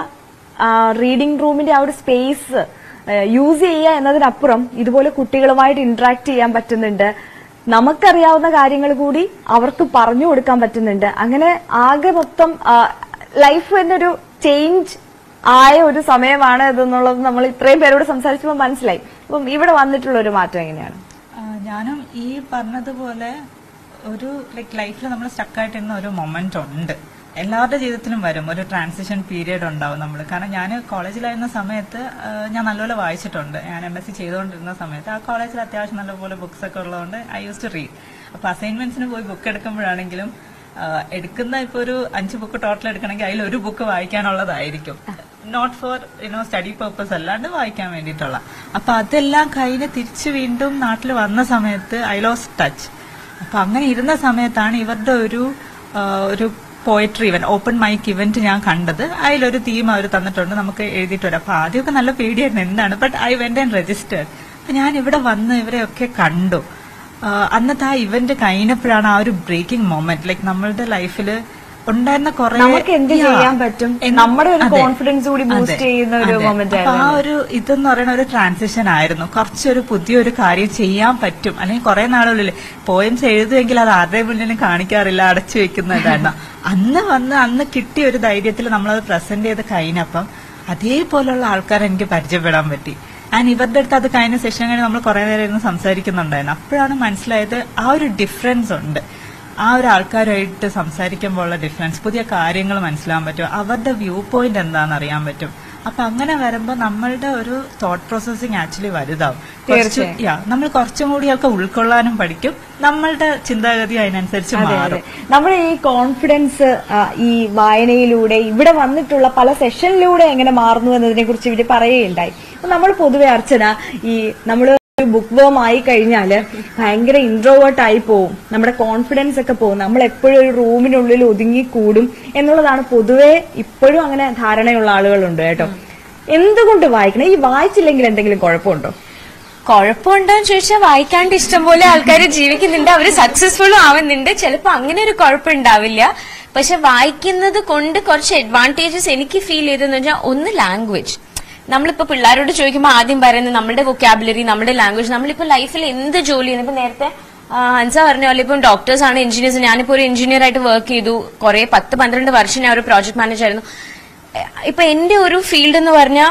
റീഡിംഗ് റൂമിന്റെ ആ ഒരു സ്പേസ് യൂസ് ചെയ്യുക എന്നതിനപ്പുറം ഇതുപോലെ കുട്ടികളുമായിട്ട് ഇന്ററാക്ട് ചെയ്യാൻ പറ്റുന്നുണ്ട് നമുക്കറിയാവുന്ന കാര്യങ്ങൾ കൂടി അവർക്ക് പറഞ്ഞു കൊടുക്കാൻ പറ്റുന്നുണ്ട് അങ്ങനെ ആകെ മൊത്തം ലൈഫ് എന്നൊരു ചേഞ്ച് ആയ ഒരു സമയമാണ് ഇതെന്നുള്ളത് നമ്മൾ ഇത്രയും പേരോട് സംസാരിച്ചപ്പോൾ മനസ്സിലായി അപ്പം ഇവിടെ വന്നിട്ടുള്ള ഒരു മാറ്റം എങ്ങനെയാണ് ആ, ഞാനും ഈ പറഞ്ഞതുപോലെ ഒരു ലൈക്ക് ലൈഫിൽ നമ്മൾ സ്റ്റക്കായിട്ടിരുന്ന ഒരു മൊമെന്റ് ഉണ്ട് എല്ലാവരുടെ ജീവിതത്തിലും വരും ഒരു ട്രാൻസിഷൻ പീരിയഡ് ഉണ്ടാവും നമ്മൾ കാരണം ഞാൻ കോളേജിലായിരുന്ന സമയത്ത് ആ, ഞാൻ നല്ലപോലെ വായിച്ചിട്ടുണ്ട് ഞാൻ എം എസ് സി ചെയ്തുകൊണ്ടിരുന്ന സമയത്ത് ആ കോളേജിൽ അത്യാവശ്യം നല്ലപോലെ ബുക്സ് ഒക്കെ ഉള്ളതുകൊണ്ട് ഐ യൂസ് ടു റീഡ് അപ്പൊ അസൈൻമെന്റ്സിന് പോയി ബുക്ക് എടുക്കുമ്പോഴാണെങ്കിലും ആ, എടുക്കുന്ന ഇപ്പൊ ഒരു അഞ്ച് ബുക്ക് ടോട്ടൽ എടുക്കണമെങ്കിൽ അതിൽ ഒരു ബുക്ക് വായിക്കാനുള്ളതായിരിക്കും not for you know study purpose അല്ലാണ്ട് വായിക്കാൻ വേണ്ടിയിട്ടുള്ള അപ്പൊ അതെല്ലാം കഴിഞ്ഞ് തിരിച്ചു വീണ്ടും നാട്ടിൽ വന്ന സമയത്ത് ഐ ലോസ് ടച്ച് അപ്പൊ അങ്ങനെ ഇരുന്ന സമയത്താണ് ഇവരുടെ ഒരു ആ, ഒരു poetry event open mic event ഞാൻ കണ്ടത് അതിലൊരു തീം അവർ തന്നിട്ടുണ്ട് നമുക്ക് എഴുതിയിട്ട് വരാം അപ്പൊ ആദ്യമൊക്കെ നല്ല പേടിയായിരുന്നു എന്താണ് but I went and registered അപ്പൊ ഞാൻ ഇവിടെ വന്ന് ഇവരെയൊക്കെ കണ്ടു ആ, അന്നത്തെ ആ ഇവന്റ് കഴിഞ്ഞപ്പോഴാണ് ആ ഒരു ബ്രേക്കിംഗ് മൊമെന്റ് ലൈക്ക് നമ്മളുടെ ലൈഫിൽ ഉണ്ടായിരുന്ന കുറെ നമുക്ക് എന്ത് Yeah. ചെയ്യാൻ പറ്റും? എന്ത്- നമ്മുടെ ഒരു അതെ. confidence കൂടി boost അതെ. ചെയ്യുന്ന ഒരു അതെ. moment അപ്പൊ ആ ആയിരുന്നു. ഒരു ഇതെന്ന് പറയുന്ന ഒരു ട്രാൻസിഷൻ ആയിരുന്നു കുറച്ചൊരു പുതിയൊരു കാര്യം ചെയ്യാൻ പറ്റും അല്ലെങ്കിൽ കുറെ നാളുകളിൽ പോയിന്റ്സ് എഴുതുമെങ്കിൽ അത് ആരുടെ മുന്നിലും കാണിക്കാറില്ല അടച്ചു വെക്കുന്നതാണ് അന്ന് വന്ന് അന്ന് കിട്ടിയ ഒരു ധൈര്യത്തിൽ നമ്മളത് പ്രസന്റ് ചെയ്ത് കഴിഞ്ഞപ്പം അതേപോലുള്ള ആൾക്കാരെ എനിക്ക് പരിചയപ്പെടാൻ പറ്റി ആൻഡ് ഇവരുടെ അടുത്ത് അത് കഴിഞ്ഞ സെഷൻ കഴിഞ്ഞ് നമ്മൾ കുറെ നേരം ഇരുന്ന് സംസാരിക്കുന്നുണ്ടായിരുന്നു അപ്പോഴാണ് മനസ്സിലായത് ആ ഒരു ഡിഫറൻസ് ഉണ്ട് ആ ഒരു ആൾക്കാരുമായിട്ട് സംസാരിക്കുമ്പോൾ ഉള്ള ഡിഫറൻസ് പുതിയ കാര്യങ്ങൾ മനസ്സിലാൻ പറ്റും അവരുടെ വ്യൂ പോയിന്റ് എന്താണെന്ന് അറിയാൻ പറ്റും അപ്പൊ അങ്ങനെ വരുമ്പോൾ നമ്മളുടെ ഒരു തോട്ട് പ്രോസസ്സിങ് ആക്ച്വലി വലുതാവും കുറച്ച് തീർച്ചയായും. യാ നമ്മൾ കുറച്ചും കൂടി ഒക്കെ ഉൾക്കൊള്ളാനും പഠിക്കും നമ്മളുടെ ചിന്താഗതി അതിനനുസരിച്ച് അതെ അതെ മാറും നമ്മുടെ ഈ കോൺഫിഡൻസ് ഈ വായനയിലൂടെ ഇവിടെ വന്നിട്ടുള്ള പല സെഷനിലൂടെ എങ്ങനെ മാറുന്നു എന്നതിനെ കുറിച്ച് ഇവര് പറയുകയുണ്ടായി അപ്പൊ നമ്മൾ പൊതുവെ അർച്ചന ഈ നമ്മൾ ബുക്ക് വേം ആയി കഴിഞ്ഞാല് ഭയങ്കര ഇൻട്രോവേർട്ട് ആയി പോവും നമ്മുടെ കോൺഫിഡൻസ് ഒക്കെ പോകും നമ്മൾ എപ്പോഴും ഒരു റൂമിനുള്ളിൽ ഒതുങ്ങി കൂടും എന്നുള്ളതാണ് പൊതുവെ ഇപ്പോഴും അങ്ങനെ ധാരണയുള്ള ആളുകളുണ്ട് കേട്ടോ എന്തുകൊണ്ട് വായിക്കണം ഈ വായിച്ചില്ലെങ്കിൽ എന്തെങ്കിലും കുഴപ്പമുണ്ടോ കുഴപ്പമുണ്ടോന്ന് ചോദിച്ചാൽ വായിക്കാണ്ട് ഇഷ്ടംപോലെ ആൾക്കാർ ജീവിക്കുന്നുണ്ട് അവര് സക്സസ്ഫുള്ളും ആവുന്നുണ്ട് ചിലപ്പോ അങ്ങനെ ഒരു കുഴപ്പമുണ്ടാവില്ല പക്ഷെ വായിക്കുന്നത് കൊണ്ട് കുറച്ച് അഡ്വാൻറ്റേജസ് എനിക്ക് ഫീൽ ചെയ്തെന്ന് വെച്ചാൽ ഒന്ന് ലാംഗ്വേജ് നമ്മളിപ്പോ പിള്ളേരോട് ചോദിക്കുമ്പോൾ ആദ്യം പറയുന്നത് നമ്മുടെ വൊക്കാബുലറി നമ്മുടെ ലാംഗ്വേജ് നമ്മളിപ്പോ ലൈഫിൽ എന്ത് ജോലി ചെയ്യുന്നു ഇപ്പൊ നേരത്തെ ആ, ഹൻസ പറഞ്ഞ പോലെ ഇപ്പം ഡോക്ടേഴ്സ് ആണ് എഞ്ചിനീയേഴ്സ് ഞാനിപ്പോ ഒരു എഞ്ചിനീയർ ആയിട്ട് വർക്ക് ചെയ്തു കുറെ പത്ത് പന്ത്രണ്ട് വർഷം ഞാൻ ഒരു പ്രോജക്ട് മാനേജർ ആയിരുന്നു ഇപ്പൊ എന്റെ ഒരു ഫീൽഡ് എന്ന് പറഞ്ഞാൽ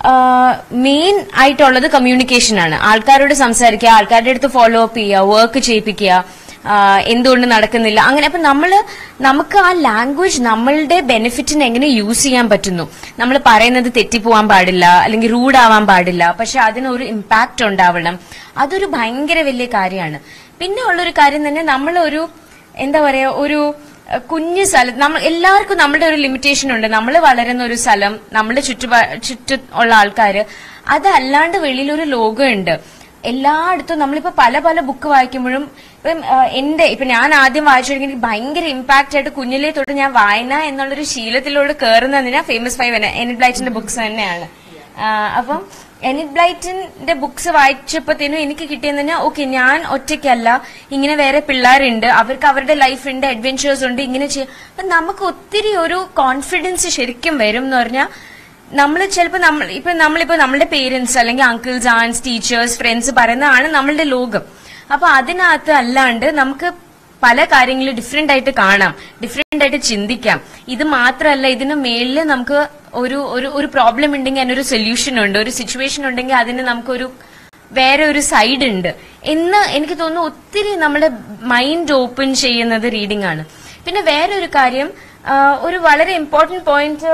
മെയിൻ ആയിട്ടുള്ളത് കമ്മ്യൂണിക്കേഷൻ ആണ് ആൾക്കാരോട് സംസാരിക്കുക ആൾക്കാരുടെ അടുത്ത് ഫോളോ അപ്പ് ചെയ്യുക വർക്ക് ചെയ്യിപ്പിക്കുക ആ, എന്തുകൊണ്ട് നടക്കുന്നില്ല അങ്ങനെ അപ്പൊ നമ്മള് നമുക്ക് ആ ലാംഗ്വേജ് നമ്മളുടെ ബെനിഫിറ്റിന് എങ്ങനെ യൂസ് ചെയ്യാൻ പറ്റുന്നു നമ്മൾ പറയുന്നത് തെറ്റിപ്പോവാൻ പാടില്ല അല്ലെങ്കിൽ റൂഡ് ആവാൻ പാടില്ല പക്ഷെ അതിനൊരു ഇമ്പാക്ട് ഉണ്ടാവണം അതൊരു ഭയങ്കര വലിയ കാര്യമാണ് പിന്നെ ഉള്ളൊരു കാര്യം തന്നെ നമ്മളൊരു എന്താ പറയാ ഒരു അഹ് കുഞ്ഞു സ്ഥലം നമ്മൾ എല്ലാവർക്കും നമ്മുടെ ഒരു ലിമിറ്റേഷൻ ഉണ്ട് നമ്മൾ വളരുന്ന ഒരു സ്ഥലം നമ്മുടെ ചുറ്റുപാ ചുറ്റും ഉള്ള ആൾക്കാര് അതല്ലാണ്ട് വെളിയിലൊരു ലോകമുണ്ട് എല്ലായിടത്തും നമ്മളിപ്പോ പല പല ബുക്ക് വായിക്കുമ്പോഴും ഇപ്പം അഹ് എന്റെ ഇപ്പൊ ഞാൻ ആദ്യം വായിച്ചിരിക്കും എനിക്ക് ഭയങ്കര ഇമ്പാക്ട് ആയിട്ട് കുഞ്ഞിലേ തൊട്ട് ഞാൻ വായന എന്നുള്ളൊരു ശീലത്തിലൂടെ കയറുന്നതിനാ ഫേമസ് ഫൈവ് എനി ബ്ലൈറ്റിന്റെ ബുക്സ് തന്നെയാണ് ആഹ് അപ്പം എനിത് ബ്ലൈറ്റിന്റെ ബുക്സ് വായിച്ചപ്പോഴത്തേനും എനിക്ക് കിട്ടിയെന്ന് പറഞ്ഞാൽ ഓക്കെ ഞാൻ ഒറ്റയ്ക്കല്ല ഇങ്ങനെ വേറെ പിള്ളേരുണ്ട് അവർക്ക് അവരുടെ ലൈഫ് ഉണ്ട് അഡ്വെഞ്ചേഴ്സ് ഉണ്ട് ഇങ്ങനെ ചെയ്യാം അപ്പൊ നമുക്ക് ഒത്തിരി ഒരു കോൺഫിഡൻസ് ശരിക്കും വരും എന്ന് പറഞ്ഞാൽ നമ്മൾ ചിലപ്പോൾ നമ്മൾ ഇപ്പൊ നമ്മളിപ്പോ നമ്മുടെ പേരൻസ് അല്ലെങ്കിൽ അങ്കിൾസ് ആൻസ് ടീച്ചേഴ്സ് ഫ്രണ്ട്സ് പറയുന്നതാണ് നമ്മളുടെ ലോകം അപ്പൊ അതിനകത്ത് അല്ലാണ്ട് നമുക്ക് പല കാര്യങ്ങളും ഡിഫറെന്റ് ആയിട്ട് കാണാം ഡിഫറെന്റ് ആയിട്ട് ചിന്തിക്കാം ഇത് മാത്രമല്ല ഇതിന് മേളില് നമുക്ക് ഒരു ഒരു ഒരു പ്രോബ്ലം ഉണ്ടെങ്കിൽ അതിനൊരു സൊല്യൂഷൻ ഉണ്ട് ഒരു സിറ്റുവേഷൻ ഉണ്ടെങ്കിൽ അതിന് നമുക്കൊരു വേറെ ഒരു സൈഡ് ഉണ്ട് എന്ന് എനിക്ക് തോന്നുന്നു ഒത്തിരി നമ്മുടെ മൈൻഡ് ഓപ്പൺ ചെയ്യുന്നത് റീഡിംഗ് ആണ് പിന്നെ വേറെ ഒരു കാര്യം ആ, ഒരു വളരെ ഇമ്പോർട്ടന്റ് പോയിന്റ്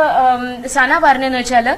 സന പറഞ്ഞെന്ന് വെച്ചാല്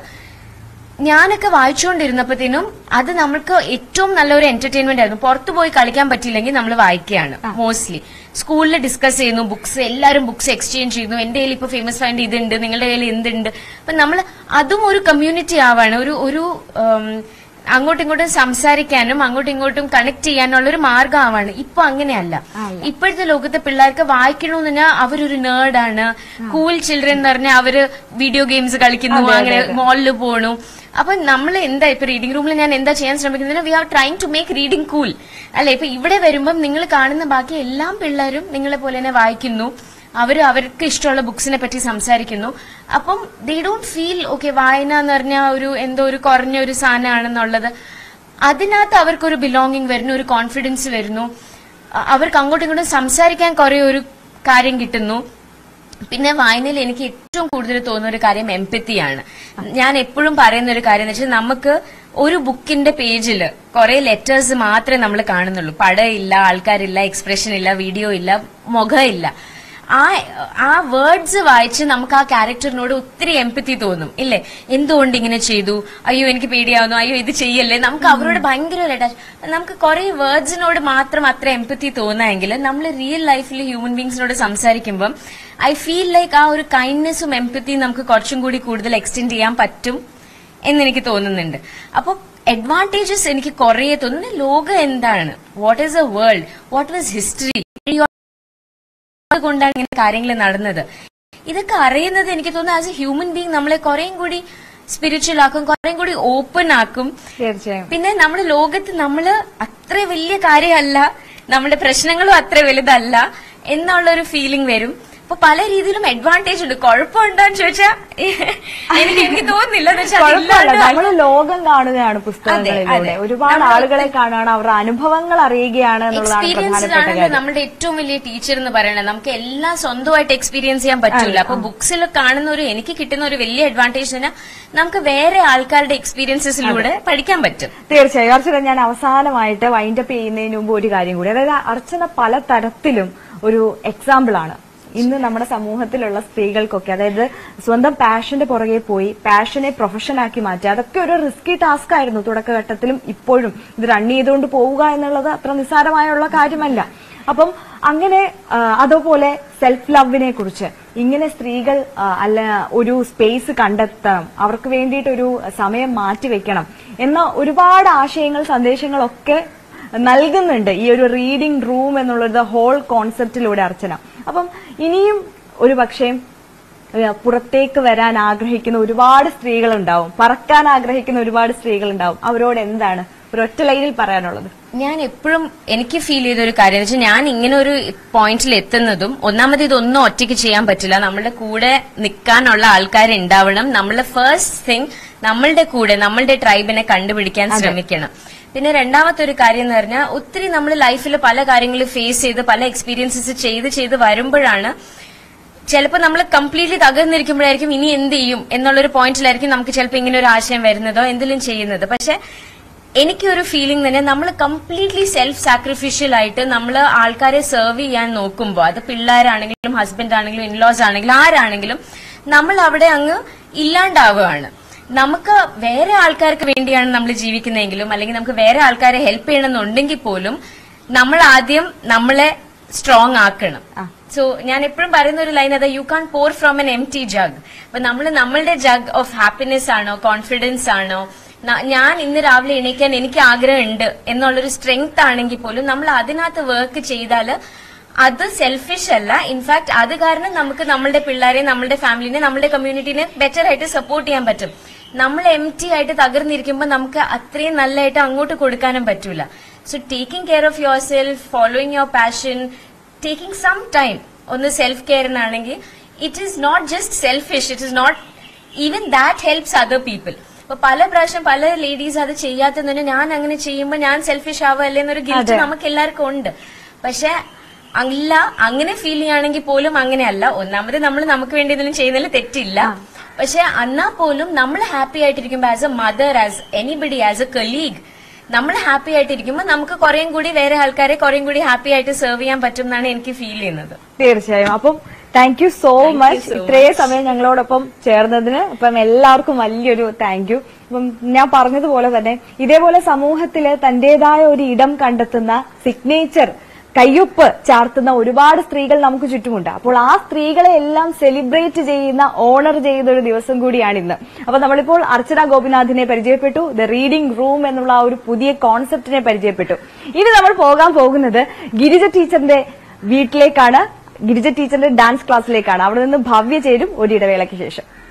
ഞാനൊക്കെ വായിച്ചുകൊണ്ടിരുന്നപ്പോഴത്തേനും അത് നമ്മൾക്ക് ഏറ്റവും നല്ലൊരു എന്റർടൈൻമെന്റ് ആയിരുന്നു പുറത്തു പോയി കളിക്കാൻ പറ്റിയില്ലെങ്കിൽ നമ്മൾ വായിക്കുകയാണ് മോസ്റ്റ്ലി സ്കൂളിൽ ഡിസ്കസ് ചെയ്യുന്നു ബുക്സ് എല്ലാവരും ബുക്സ് എക്സ്ചേഞ്ച് ചെയ്യുന്നു എന്റെ കയ്യിൽ ഇപ്പൊ ഫേമസ് ഫൈൻഡ് ഇതുണ്ട് നിങ്ങളുടെ കയ്യിൽ എന്തുണ്ട് അപ്പൊ നമ്മൾ അതും ഒരു കമ്മ്യൂണിറ്റി ആവാണ് ഒരു ഒരു ഉം, അങ്ങോട്ടും ഇങ്ങോട്ടും സംസാരിക്കാനും അങ്ങോട്ടും ഇങ്ങോട്ടും കണക്ട് ചെയ്യാനുള്ള ഒരു മാർഗമാവാണ് ഇപ്പൊ അങ്ങനെയല്ല ഇപ്പോഴത്തെ ലോകത്തെ പിള്ളേർക്ക് വായിക്കണമെന്ന് പറഞ്ഞാൽ അവരൊരു നേർഡാണ് കൂൾ ചിൽഡ്രൻ എന്ന് പറഞ്ഞാൽ അവര് വീഡിയോ ഗെയിംസ് കളിക്കുന്നു അങ്ങനെ മോളിൽ പോണു അപ്പൊ നമ്മൾ എന്താ ഇപ്പൊ റീഡിംഗ് റൂമിൽ ഞാൻ എന്താ ചെയ്യാൻ ശ്രമിക്കുന്നത് we are trying to make reading cool അല്ലെ ഇപ്പൊ ഇവിടെ വരുമ്പം നിങ്ങൾ കാണുന്ന ബാക്കി എല്ലാ പിള്ളേരും നിങ്ങളെ പോലെ തന്നെ വായിക്കുന്നു അവർ അവർക്ക് ഇഷ്ടമുള്ള ബുക്സിനെ പറ്റി സംസാരിക്കുന്നു അപ്പം ദേ ഡോണ്ട് ഫീൽ ഓക്കെ വായന എന്ന് പറഞ്ഞാൽ ഒരു എന്തോ ഒരു കുറഞ്ഞ ഒരു സാധനമാണെന്നുള്ളത് അതിനകത്ത് അവർക്കൊരു ബിലോങ്ങിങ് വരുന്നു ഒരു കോൺഫിഡൻസ് വരുന്നു അ- അവർക്ക് അങ്ങോട്ടും ഇങ്ങോട്ടും സംസാരിക്കാൻ കുറെ ഒരു കാര്യം കിട്ടുന്നു പിന്നെ വായനയിൽ എനിക്ക് ഏറ്റവും കൂടുതൽ തോന്നുന്ന ഒരു കാര്യം എംപത്തിയാണ് ഞാൻ എപ്പോഴും പറയുന്ന ഒരു കാര്യം എന്ന് വെച്ചാൽ നമുക്ക് ഒരു ബുക്കിന്റെ പേജിൽ കുറെ ലെറ്റേഴ്സ് മാത്രമേ നമ്മൾ കാണുന്നുള്ളൂ പടമില്ല ആൾക്കാരില്ല എക്സ്പ്രഷൻ ഇല്ല വീഡിയോ ഇല്ല മുഖമില്ല ആ ആ വേർഡ്സ് വായിച്ച് നമുക്ക് ആ ക്യാരക്ടറിനോട് ഒത്തിരി എംപത്തി തോന്നും ഇല്ലേ എന്തുകൊണ്ട് ഇങ്ങനെ ചെയ്തു അയ്യോ എനിക്ക് പേടിയാവുന്നു അയ്യോ ഇത് ചെയ്യല്ലേ നമുക്ക് അവരോട് ഭയങ്കര ഒരു attach- നമുക്ക് കുറെ വേർഡ്സിനോട് മാത്രം അത്ര എംപത്തി തോന്നാമെങ്കിൽ നമ്മൾ റിയൽ ലൈഫിൽ ഹ്യൂമൻ ബീങ്സിനോട് സംസാരിക്കുമ്പം ഐ ഫീൽ ലൈക്ക് ആ ഒരു കൈൻഡ്നെസ്സും എംപത്തിയും നമുക്ക് കുറച്ചും കൂടി കൂടുതൽ എക്സ്റ്റെൻഡ് ചെയ്യാൻ പറ്റും എന്നെനിക്ക് തോന്നുന്നുണ്ട് അപ്പോൾ അഡ്വാൻറ്റേജസ് എനിക്ക് കുറേ തോന്നുന്നു ലോകം എന്താണ് what is a world what was history കൊണ്ടാണ് ഇങ്ങനെ കാര്യങ്ങൾ നടന്നത് ഇതൊക്കെ അറിയുന്നത് എനിക്ക് തോന്നുന്നു ആസ് എ ഹ്യൂമൻ ബീങ് നമ്മളെ കുറേയും കൂടി സ്പിരിച്വൽ ആക്കും കുറേയും കൂടി ഓപ്പൺ ആക്കും തീർച്ചയായും പിന്നെ നമ്മുടെ ലോകത്ത് നമ്മള് അത്ര വലിയ കാര്യമല്ല നമ്മുടെ പ്രശ്നങ്ങളും അത്ര വലുതല്ല എന്നുള്ള ഒരു ഫീലിംഗ് വരും അപ്പൊ പല രീതിയിലും അഡ്വാൻറ്റേജ് ഉണ്ട് കുഴപ്പമുണ്ടോന്ന് ചോദിച്ചാൽ എനിക്ക് എനിക്ക് തോന്നുന്നില്ല എന്ന് വെച്ചാൽ കുഴപ്പമില്ല അതില്ലാണ്ട് നമ്മൾ ലോകം കാണുകയാണ് പുസ്തകങ്ങളിലൂടെ അതെ. ഒരുപാട് നമ്മൾ ആളുകളെ കാണുകയാണ് അവരുടെ അനുഭവങ്ങൾ അറിയുകയാണ് എന്നുള്ളതാണ് എക്സ്പീരിയൻസ്ഡ് പ്രധാനപ്പെട്ട ആണല്ലോ കാര്യം നമ്മുടെ ഏറ്റവും വലിയ ടീച്ചർ എന്ന് പറയുന്നത് നമുക്ക് എല്ലാം സ്വന്തമായിട്ട് എക്സ്പീരിയൻസ് ചെയ്യാൻ പറ്റൂല അപ്പൊ ബുക്സിൽ കാണുന്ന ഒരു എനിക്ക് കിട്ടുന്ന ഒരു വലിയ അഡ്വാൻറ്റേജ് തന്നെ നമുക്ക് വേറെ ആൾക്കാരുടെ എക്സ്പീരിയൻസസിലൂടെ പഠിക്കാൻ പറ്റും തീർച്ചയായും അർച്ചന ഞാൻ അവസാനമായിട്ട് വൈൻഡപ്പ് ചെയ്യുന്നതിന് മുമ്പ് ഒരു കാര്യം കൂടി അതായത് അർച്ചന പല തരത്തിലും ഒരു എക്സാമ്പിൾ ആണ് ഇന്ന് നമ്മുടെ സമൂഹത്തിലുള്ള സ്ത്രീകൾക്കൊക്കെ അതായത് സ്വന്തം പാഷന്റെ പുറകെ പോയി പാഷനെ പ്രൊഫഷനാക്കി മാറ്റുക അതൊക്കെ ഒരു റിസ്കി ടാസ്ക് ആയിരുന്നു തുടക്കഘട്ടത്തിലും ഇപ്പോഴും ഇത് റൺ ചെയ്തുകൊണ്ട് പോവുക എന്നുള്ളത് അത്ര നിസ്സാരമായുള്ള കാര്യമല്ല അപ്പം അങ്ങനെ ആ, അതുപോലെ സെൽഫ് ലവിനെ കുറിച്ച് ഇങ്ങനെ സ്ത്രീകൾ ആ, അല്ല ഒരു സ്പേസ് കണ്ടെത്തണം അവർക്ക് വേണ്ടിയിട്ട് ഒരു സമയം മാറ്റിവെക്കണം എന്ന ഒരുപാട് ആശയങ്ങൾ സന്ദേശങ്ങളൊക്കെ നൽകുന്നുണ്ട് ഈ ഒരു റീഡിംഗ് റൂം എന്നുള്ളത് ഹോൾ കോൺസെപ്റ്റിലൂടെ അർച്ചന അപ്പം ഇനിയും ഒരു പക്ഷേ ഏഹ് പുറത്തേക്ക് വരാൻ ആഗ്രഹിക്കുന്ന ഒരുപാട് സ്ത്രീകളുണ്ടാവും പറക്കാൻ ആഗ്രഹിക്കുന്ന ഒരുപാട് സ്ത്രീകളുണ്ടാവും അവരോട് എന്താണ് ഒരു ഒറ്റ ലൈനിൽ പറയാനുള്ളത് ഞാൻ എപ്പോഴും എനിക്ക് ഫീൽ ചെയ്ത ഒരു കാര്യം എന്ന് വെച്ചാൽ ഞാൻ ഇങ്ങനെ ഒരു പോയിന്റിൽ എത്തുന്നതും ഒന്നാമത് ഇതൊന്നും ഒറ്റയ്ക്ക് ചെയ്യാൻ പറ്റില്ല നമ്മളുടെ കൂടെ നിൽക്കാനുള്ള ആൾക്കാരുണ്ടാവണം നമ്മളുടെ ഫസ്റ്റ് തിങ് നമ്മളുടെ കൂടെ നമ്മളുടെ ട്രൈബിനെ കണ്ടുപിടിക്കാൻ ശ്രമിക്കണം പിന്നെ രണ്ടാമത്തെ ഒരു കാര്യം എന്ന് പറഞ്ഞാൽ ഒത്തിരി നമ്മൾ ലൈഫിൽ പല കാര്യങ്ങളും ഫേസ് ചെയ്ത് പല എക്സ്പീരിയൻസസ് ചെയ്ത് ചെയ്ത് വരുമ്പോഴാണ് ചിലപ്പോൾ നമ്മൾ കംപ്ലീറ്റ്ലി തകർന്നിരിക്കുമ്പോഴായിരിക്കും ഇനി എന്ത് ചെയ്യും എന്നുള്ളൊരു പോയിന്റിലായിരിക്കും നമുക്ക് ചിലപ്പോൾ ഇങ്ങനെ ഒരു ആശയം വരുന്നതോ എന്തെങ്കിലും ചെയ്യുന്നത് പക്ഷെ എനിക്കൊരു ഫീലിംഗ് തന്നെ നമ്മൾ കംപ്ലീറ്റ്ലി സെൽഫ് സാക്രിഫിഷ്യൽ ആയിട്ട് നമ്മൾ ആൾക്കാരെ സെർവ് ചെയ്യാൻ നോക്കുമ്പോൾ അത് പിള്ളേരാണെങ്കിലും ഹസ്ബൻഡ് ആണെങ്കിലും ഇൻലോസ് ആണെങ്കിലും ആരാണെങ്കിലും നമ്മൾ അവിടെ അങ്ങ് ഇല്ലാണ്ടാവുകയാണ് നമുക്ക് വേറെ ആൾക്കാർക്ക് വേണ്ടിയാണ് നമ്മൾ ജീവിക്കുന്നതെങ്കിലും അല്ലെങ്കിൽ നമുക്ക് വേറെ ആൾക്കാരെ ഹെൽപ്പ് ചെയ്യണമെന്നുണ്ടെങ്കിൽ പോലും നമ്മൾ ആദ്യം നമ്മളെ സ്ട്രോങ് ആക്കണം സോ ഞാൻ എപ്പോഴും പറയുന്ന ഒരു ലൈൻ അതാ you can't pour from an empty jug അപ്പൊ നമ്മൾ നമ്മളുടെ ജഗ് ഓഫ് ഹാപ്പിനെസ് ആണോ കോൺഫിഡൻസ് ആണോ ന- ഞാൻ ഇന്ന് രാവിലെ എണീക്കാൻ എനിക്ക് ആഗ്രഹമുണ്ട് എന്നുള്ളൊരു സ്ട്രെങ്ത് ആണെങ്കിൽ പോലും നമ്മൾ അതിനകത്ത് വർക്ക് ചെയ്താല് അത് സെൽഫിഷ് അല്ല ഇൻഫാക്ട് അത് കാരണം നമുക്ക് നമ്മളുടെ പിള്ളേരെ നമ്മളുടെ ഫാമിലിനെ നമ്മളുടെ കമ്മ്യൂണിറ്റിനെ ബെറ്റർ ആയിട്ട് സപ്പോർട്ട് ചെയ്യാൻ പറ്റും നമ്മൾ എം ടി ആയിട്ട് തകർന്നിരിക്കുമ്പോൾ നമുക്ക് അത്രയും നല്ലതായിട്ട് അങ്ങോട്ട് കൊടുക്കാനും പറ്റൂല so taking care of yourself following your passion taking some time ഒന്ന് സെൽഫ് കെയറിനാണെങ്കിൽ it is not just selfish it is not even that helps other people അപ്പൊ പല പ്രാവശ്യം പല ലേഡീസ് അത് ചെയ്യാത്തതിന് ഞാൻ അങ്ങനെ ചെയ്യുമ്പോൾ ഞാൻ സെൽഫിഷ് ആവുക എന്നൊരു ഗിൽറ്റ് നമുക്ക് എല്ലാവർക്കും ഉണ്ട് പക്ഷെ അല്ല അങ്ങനെ ഫീൽ ചെയ്യുകയാണെങ്കിൽ പോലും അങ്ങനെയല്ല ഒന്നാമത് നമ്മൾ നമുക്ക് വേണ്ടി എന്തെങ്കിലും ചെയ്യുന്നതിൽ തെറ്റില്ല പക്ഷെ എന്നാ പോലും നമ്മൾ ഹാപ്പി ആയിട്ടിരിക്കുമ്പോൾ as a mother as anybody as a colleague നമ്മൾ ഹാപ്പി ആയിട്ടിരിക്കുമ്പോൾ നമുക്ക് കുറേം കൂടി വേറെ ആൾക്കാരെ കുറേം കൂടി ഹാപ്പി ആയിട്ട് സെർവ് ചെയ്യാൻ പറ്റും എന്നാണ് എനിക്ക് ഫീൽ ചെയ്യുന്നത് തീർച്ചയായും അപ്പം താങ്ക് യു സോ മച്ച് ഇത്രയും സമയം ഞങ്ങളോടൊപ്പം ചേർന്നതിന് അപ്പം എല്ലാവർക്കും വലിയൊരു താങ്ക് യു അപ്പം ഞാൻ പറഞ്ഞതുപോലെ തന്നെ ഇതേപോലെ സമൂഹത്തില് തന്റേതായ ഒരു ഇടം കണ്ടെത്തുന്ന സിഗ്നേച്ചർ കയ്യൊപ്പ് ചാർത്തുന്ന ഒരുപാട് സ്ത്രീകൾ നമുക്ക് ചുറ്റുമുണ്ട് അപ്പോൾ ആ സ്ത്രീകളെ എല്ലാം സെലിബ്രേറ്റ് ചെയ്യുന്ന ഓണർ ചെയ്യുന്ന ഒരു ദിവസം കൂടിയാണ് ഇന്ന് അപ്പൊ നമ്മളിപ്പോൾ അർച്ചന ഗോപിനാഥിനെ പരിചയപ്പെട്ടു ദ റീഡിംഗ് റൂം എന്നുള്ള ആ ഒരു പുതിയ കോൺസെപ്റ്റിനെ പരിചയപ്പെട്ടു ഇനി നമ്മൾ പോകാൻ പോകുന്നത് ഗിരിജ ടീച്ചറിന്റെ വീട്ടിലേക്കാണ് ഗിരിജ ടീച്ചറിന്റെ ഡാൻസ് ക്ലാസ്സിലേക്കാണ് അവിടെ നിന്ന് ഭവ്യ ചേരും ഒരു ഇടവേളയ്ക്ക് ശേഷം